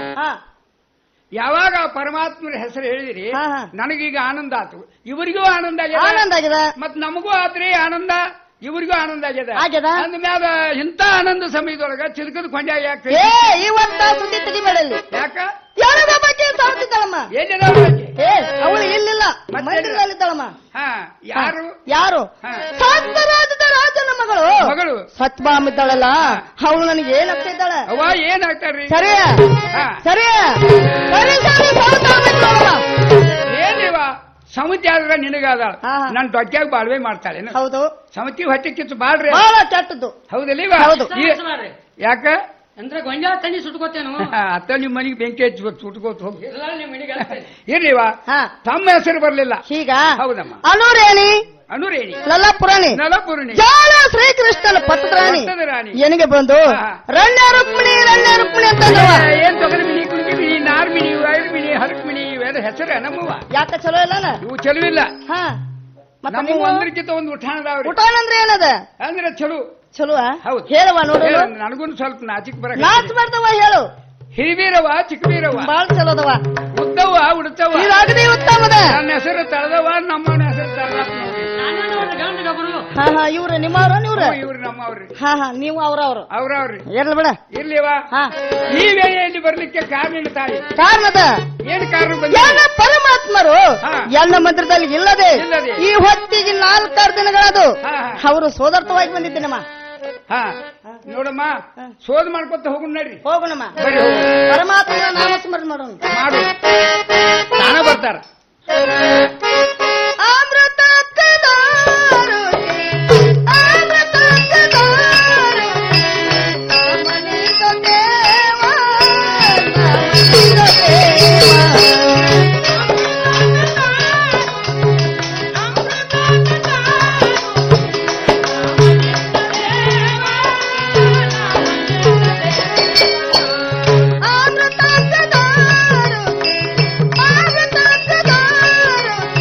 ಯಾವಾಗ ಆ ಪರಮಾತ್ಮರ ಹೆಸರು ಹೇಳಿದಿರಿ ನನಗೀಗ ಆನಂದ ಆತು ಇವರಿಗೂ ಆನಂದ ಆಗ್ಯದ ಆನಂದ ಆಗ್ಯದ. ಮತ್ ನಮಗೂ ಆತ್ರಿ ಆನಂದ ಇವರಿಗೂ ಆನಂದ ಆಗ್ಯದ ಆಗ್ಯದ. ಅಂದ್ಮ್ಯಾಗ ಇಂತ ಆನಂದ ಸಮಯದೊಳಗ ಚಿಲ್ಕದ ಕೊಂಡ್ಯಾಗ ಯಾಕೆ ಏ ಇವತ್ತ ಸುದ್ದಿ ತೆಗಿಬೇಡಲ್ಲಿ ಯಾಕ ಯಾರದ ಬಗ್ಗೆ ಸಾವ್ತಿದ್ದಾಳಮ್ಮ ಎಲ್ಲಿದ ಅವ್ರಿಗೆ? ಏ ಅವಳು ಇಲ್ಲಿಲ್ಲ ಮಂದಿರದಲ್ಲಿದ್ದಾಳಮ್ಮ ಹಾ ಯಾರು ಯಾರು ಸಾತ್ವರಾಜದ ರಾಜನ ಮಗಳು ಮಗಳು ಸತ್ಯಭಾಮ ಇದ್ದಾಳಲ್ಲ ಅವಳು ನನಗೆ ಏನಾಗ್ತಾ ಇದ್ದಾಳೆ ಅವ ಏನಾಗ್ತಾರ್ರಿ ಸರಿ ಹಾ. ಸರಿ ಸರಿ ಸರಿ ಸಾವ್ತಾಮ ಇದ್ದಾಳಮ್ಮ. ಏನಿವ ಸಮತಿ ಆದ್ರ ನಿನಗಾದ ನನ್ ದೊಡ್ಡಾಗ ಬಾಳ್ವೆ ಮಾಡ್ತಾಳೆ ಹೌದು ಸಮತಿ ಹೊಟ್ಟೆ ಕಿತ್ತು ಬಾಳ್ರಿ ಬಹಳ ಕೆಟ್ಟದ್ದು ಹೌದಲ್ಲ ಇವ? ಹೌದು. ಈ- ಯಾಕ ಅಂದ್ರೆ ಗೊಂಜಾಳ ತನಿ ಸುಟ್ಕೋತೇನು ಅತ್ತ ನಿಮ್ಮ ಮನೆಗೆ ಬೆಂಕಿ ಹಚ್ಬೇಕು ಸುಟ್ಕೋತ ಹೋಗಿ ಇಲ್ಲ ನಿಮ್ ಮನೆಗೆ ಹಾಕ್ತೇನೆ. ಇರ್ಲಿವ ತಮ್ಮ ಹೆಸರು ಬರ್ಲಿಲ್ಲ ಈಗ ಹೌದಮ್ಮ ಅನುರೇಣಿ ಅನುರೇಣಿ ಲಲ್ಲಪುರಾಣಿ ನಲಪುರಣಿ ಜಾಲ ಶ್ರೀಕೃಷ್ಣನ ಪಟ್ಟದ ರಾಣಿ ಪಟ್ಟದ ರಾಣಿ. ಎನಿಗೆ ಬಂದು ರಣ್ಯ ರುಕ್ಮಿಣಿ ರಣ್ಯ ರುಕ್ಮಿಣಿ ಅಂತ ಅಂದವ. ಏನ್ ತೊಗರಿ ಮಿನಿ ಕುಣಿಕೆ ಮಿನಿ ನಾರ್ ಮಿನಿ ವೈರ್ ಮಿನಿ ಹರಕ್ ಮಿನಿ ಇವೆಲ್ಲ ಹೆಸರ ನಮ್ಮವ ಯಾಕ ಚಲೋ ಇಲ್ಲ ಇವು ಚಲುವಿಲ್ಲ ಹಾ ಮತ್ತ ನಮ್ಮ ನೀವು ಒಂದ್ರಕ್ಕಿಂತ ಒಂದು ಉಠಾಣದವ್ರಿ ಊಟಾಣ ಅಂದ್ರೆ ಏನದ ಅಂದ್ರೆ ಚಲೋ ಚಲೋ ಹೌದು ಹೇಳುವ ನೋಡು ನನಗೂ ಸ್ವಲ್ಪ ನಾಚಿಕ್ ಬರ ನಾಚ್ ಮಾಡ್ದವ ಹೇಳು ಹಿರಿವೀರವ ಚಿಕ್ಕವೀರವ ಬಾಳ್ ಚಲೋದವ ಉದ್ದವ ಉಡ್ತವ ಇದಾಗದೆ ಉತ್ತಮದ ನನ್ನ ಹೆಸರು ತಳದವ ನಮ್ಮವನ ಹೆಸರು ತಳದ ಹಾ ಹಾ ಇವ್ರು ನಿಮ್ಮವ್ರ ಇವ್ರ ಇವ್ರು ನಮ್ಮವ್ರಿ ಹಾ ಹಾ ನೀವು ಅವ್ರ ಅವ್ರು ಅವ್ರವ್ರಿ ಇರ್ಲಿ ಬಿಡ ಇರ್ಲಿವ ಈ ವೇಳೆಯಲ್ಲಿ ಬರ್ಲಿಕ್ಕೆ ಕಾರಣ ತಾಯಿ ಕಾರಣದ ಏನ್ ಕಾರಣ ಬಂದ ಎಲ್ಲ ಪರಮಾತ್ಮರು ಎಲ್ಲ ಮಂದಿರದಲ್ಲಿ ಇಲ್ಲದೆ ಇಲ್ಲದೆ. ಈ ಹೊತ್ತಿಗೆ ನಾಲ್ಕಾರು ದಿನಗಳದು ಹಾ, ಅವರು ಸೋದರ್ತವಾಗಿ ಬಂದಿದ್ದೇನಮ್ಮ ಹಾ ನೋಡಮ್ಮ ಶೋಧ ಮಾಡ್ಕೊತ ಹೋಗುಣ ನಡ್ರಿ ಹೋಗೋಣಮ್ಮ ಬರ್ರಿ ಹೋಗೋಣ. ಪರಮಾತ್ಮನ ನಾಮ ಸ್ಮರಣೆ ಮಾಡೋಣ ಮಾಡು ತಾನ ಬರ್ತಾರ ಅಮೃತ ಕದಾರು ಅಮೃತ ಕದಾರು ನಮನಿತ ದೇವ ನಮನಿತ ಅಮೃತ ಕದಾರು ಅಮೃತ ಕದಾರು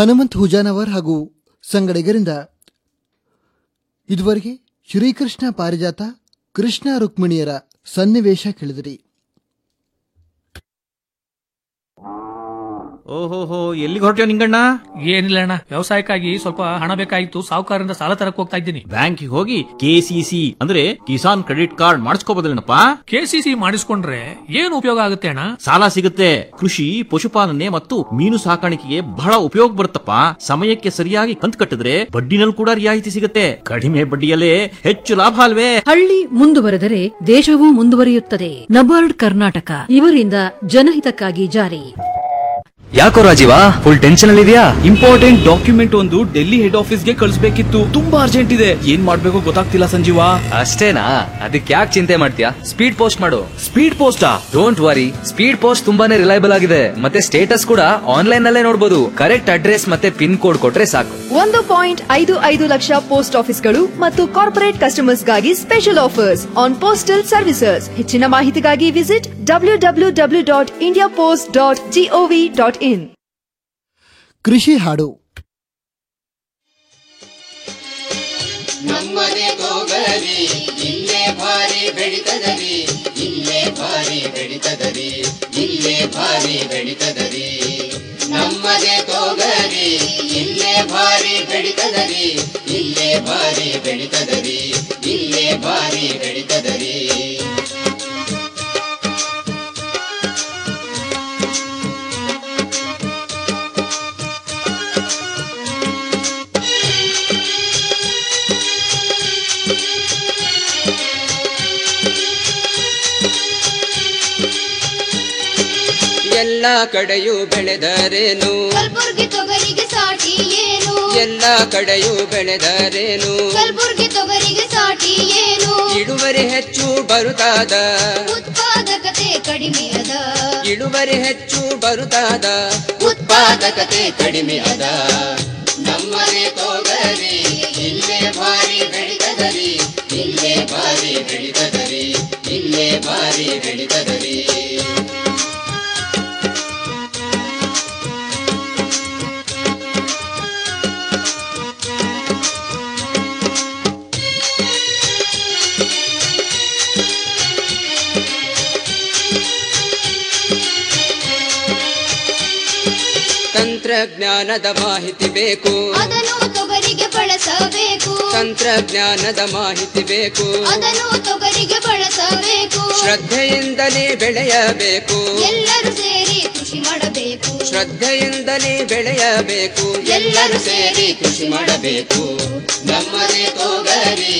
ಹನುಮಂತ್ ಹುಜಾನವರ್ ಹಾಗೂ ಸಂಗಡಿಗರಿಂದ ಇದುವರೆಗೆ ಶ್ರೀಕೃಷ್ಣ ಪಾರಿಜಾತ ಕೃಷ್ಣ ರುಕ್ಮಿಣಿಯರ ಸನ್ನಿವೇಶ ಕೇಳಿದಿರಿ ಓಹೋಹೋ ಎಲ್ಲಿಗೆ ಹೊರಟ್ಯೋ ನಿಂಗಣ್ಣ ಏನಿಲ್ಲ ಅಣ್ಣ ವ್ಯವಸಾಯಕ್ಕಾಗಿ ಸ್ವಲ್ಪ ಹಣ ಬೇಕಾಗಿತ್ತು ಸಾಹುಕಾರರಿಂದ ಸಾಲ ತರಕ್ ಹೋಗ್ತಾ ಇದ್ದೀನಿ ಬ್ಯಾಂಕಿಗೆ ಹೋಗಿ ಕೆಸಿಸಿ ಅಂದ್ರೆ ಕಿಸಾನ್ ಕ್ರೆಡಿಟ್ ಕಾರ್ಡ್ ಮಾಡಿಸ್ಕೋಬೋದಲ್ಲೇನಪ್ಪ ಕೆಸಿಸಿ ಮಾಡಿಸ್ಕೊಂಡ್ರೆ ಏನು ಉಪಯೋಗ ಆಗುತ್ತೆ ಅಣ್ಣ ಸಾಲ ಸಿಗುತ್ತೆ ಕೃಷಿ ಪಶುಪಾಲನೆ ಮತ್ತು ಮೀನು ಸಾಕಾಣಿಕೆಗೆ ಬಹಳ ಉಪಯೋಗ ಬರುತ್ತಪ್ಪ ಸಮಯಕ್ಕೆ ಸರಿಯಾಗಿ ಕಂತು ಕಟ್ಟಿದ್ರೆ ಬಡ್ಡಿನಲ್ಲಿ ಕೂಡ ರಿಯಾಯಿತಿ ಸಿಗುತ್ತೆ ಕಡಿಮೆ ಬಡ್ಡಿಯಲ್ಲೇ ಹೆಚ್ಚು ಲಾಭ ಅಲ್ವೇ ಹಳ್ಳಿ ಮುಂದುವರೆದರೆ ದೇಶವೂ ಮುಂದುವರಿಯುತ್ತದೆ ನಬಾರ್ಡ್ ಕರ್ನಾಟಕ ಇವರಿಂದ ಜನಹಿತಕ್ಕಾಗಿ ಜಾರಿ ಯಾಕೋ ರಾಜೀವ ಫುಲ್ ಟೆನ್ಷನ್ ಅಲ್ಲಿ ಇದೆಯಾ ಇಂಪಾರ್ಟೆಂಟ್ ಡಾಕ್ಯುಮೆಂಟ್ ಒಂದು ಡೆಲ್ಲಿ ಹೆಡ್ ಆಫೀಸ್ಗೆ ಕಳಿಸ್ಬೇಕಿತ್ತು ತುಂಬಾ ಅರ್ಜೆಂಟ್ ಇದೆ ಏನ್ ಮಾಡ್ಬೇಕು ಗೊತ್ತಾಗ್ತಿಲ್ಲ ಸಂಜೀವ ಅಷ್ಟೇನಾ ಅದಕ್ಕೆ ಯಾಕೆ ಚಿಂತೆ ಮಾಡ್ತೀಯಾ ಸ್ಪೀಡ್ ಪೋಸ್ಟ್ ಮಾಡು ಸ್ಪೀಡ್ ಪೋಸ್ಟಾ ಡೋಂಟ್ ವರಿ ಸ್ಪೀಡ್ ಪೋಸ್ಟ್ ತುಂಬಾನೇ ರಿಲಯಬಲ್ ಆಗಿದೆ ಮತ್ತೆ ಸ್ಟೇಟಸ್ ಕೂಡ ಆನ್ಲೈನ್ ನಲ್ಲೇ ನೋಡಬಹುದು ಕರೆಕ್ಟ್ ಅಡ್ರೆಸ್ ಮತ್ತೆ ಪಿನ್ ಕೋಡ್ ಕೊಟ್ರೆ ಸಾಕು ಒಂದು ಪಾಯಿಂಟ್ ಐದು ಐದು ಲಕ್ಷ ಪೋಸ್ಟ್ ಆಫೀಸ್ಗಳು ಮತ್ತು ಕಾರ್ಪೊರೇಟ್ ಕಸ್ಟಮರ್ಸ್ಗಾಗಿ special offers on postal services ಹೆಚ್ಚಿನ ಮಾಹಿತಿಗಾಗಿ visit W W W dot India post dot GOV dot in ಕೃಷಿ ಹಾಡು ನಮ್ಮನೆ ತೋಗರಿ ಇಲ್ಲೇ ಭಾರಿ ಬೆಳಿತದರಿ ಇಲ್ಲೇ ಭಾರಿ ಬೆಳಿತದರಿ ಇಲ್ಲೇ ಭಾರಿ ಬೆಳಿತದರಿ ನಮ್ಮನೆ ತೋಗರಿ ಇಲ್ಲೇ ಭಾರಿ ಬೆಳಿತದರಿ ಇಲ್ಲೇ ಭಾರಿ ಬೆಳಿತದರಿ ಇಲ್ಲೇ ಭಾರಿ ಬೆಳಿತದರಿ ಎಲ್ಲ ಕಡೆಯೂ ಬೆಳೆದರೇನು ಕಲ್ಬುರ್ಗಿ ತೊಗರಿಗೆ ಸಾಟಿ ಏನು ಎಲ್ಲ ಕಡೆಯೂ ಬೆಳೆದರೇನು ಕಲ್ಬುರ್ಗಿ ತೊಗರಿಗೆ ಸಾಟಿ ಏನು ಇಳುವರಿ ಹೆಚ್ಚು ಬರುತ್ತಾದ ಉತ್ಪಾದಕತೆ ಕಡಿಮೆ ಅದ ಇಳುವರಿ ಹೆಚ್ಚು ಬರುತ್ತಾದ ಉತ್ಪಾದಕತೆ ಕಡಿಮೆ ಅದ ನಮ್ಮನೆ ತೋಗರಿ ಇಲ್ಲೇ ಭಾರಿ ಬೆಳಿತದರಿ ಇಲ್ಲೇ ಭಾರಿ ಬೆಳಿತದರಿ ಇಲ್ಲೇ ಭಾರಿ ಬೆಳಿತದರಿ ತಂತ್ರಜ್ಞಾನದ ಮಾಹಿತಿ ಬೇಕು ಅದನ್ನು ತೊಗರಿಗೆ ಬಳಸಬೇಕು ತಂತ್ರಜ್ಞಾನದ ಮಾಹಿತಿ ಬೇಕು ಅದನ್ನು ತೊಗರಿಗೆ ಬಳಸಬೇಕು ಶ್ರದ್ಧೆಯಿಂದಲೇ ಬೆಳೆಯಬೇಕು ಎಲ್ಲರೂ ಸೇರಿ ಕೃಷಿ ಮಾಡಬೇಕು ಶ್ರದ್ಧೆಯಿಂದಲೇ ಬೆಳೆಯಬೇಕು ಎಲ್ಲರೂ ಸೇರಿ ಕೃಷಿ ಮಾಡಬೇಕು ನಮ್ಮನೆ ತೋಗರಿ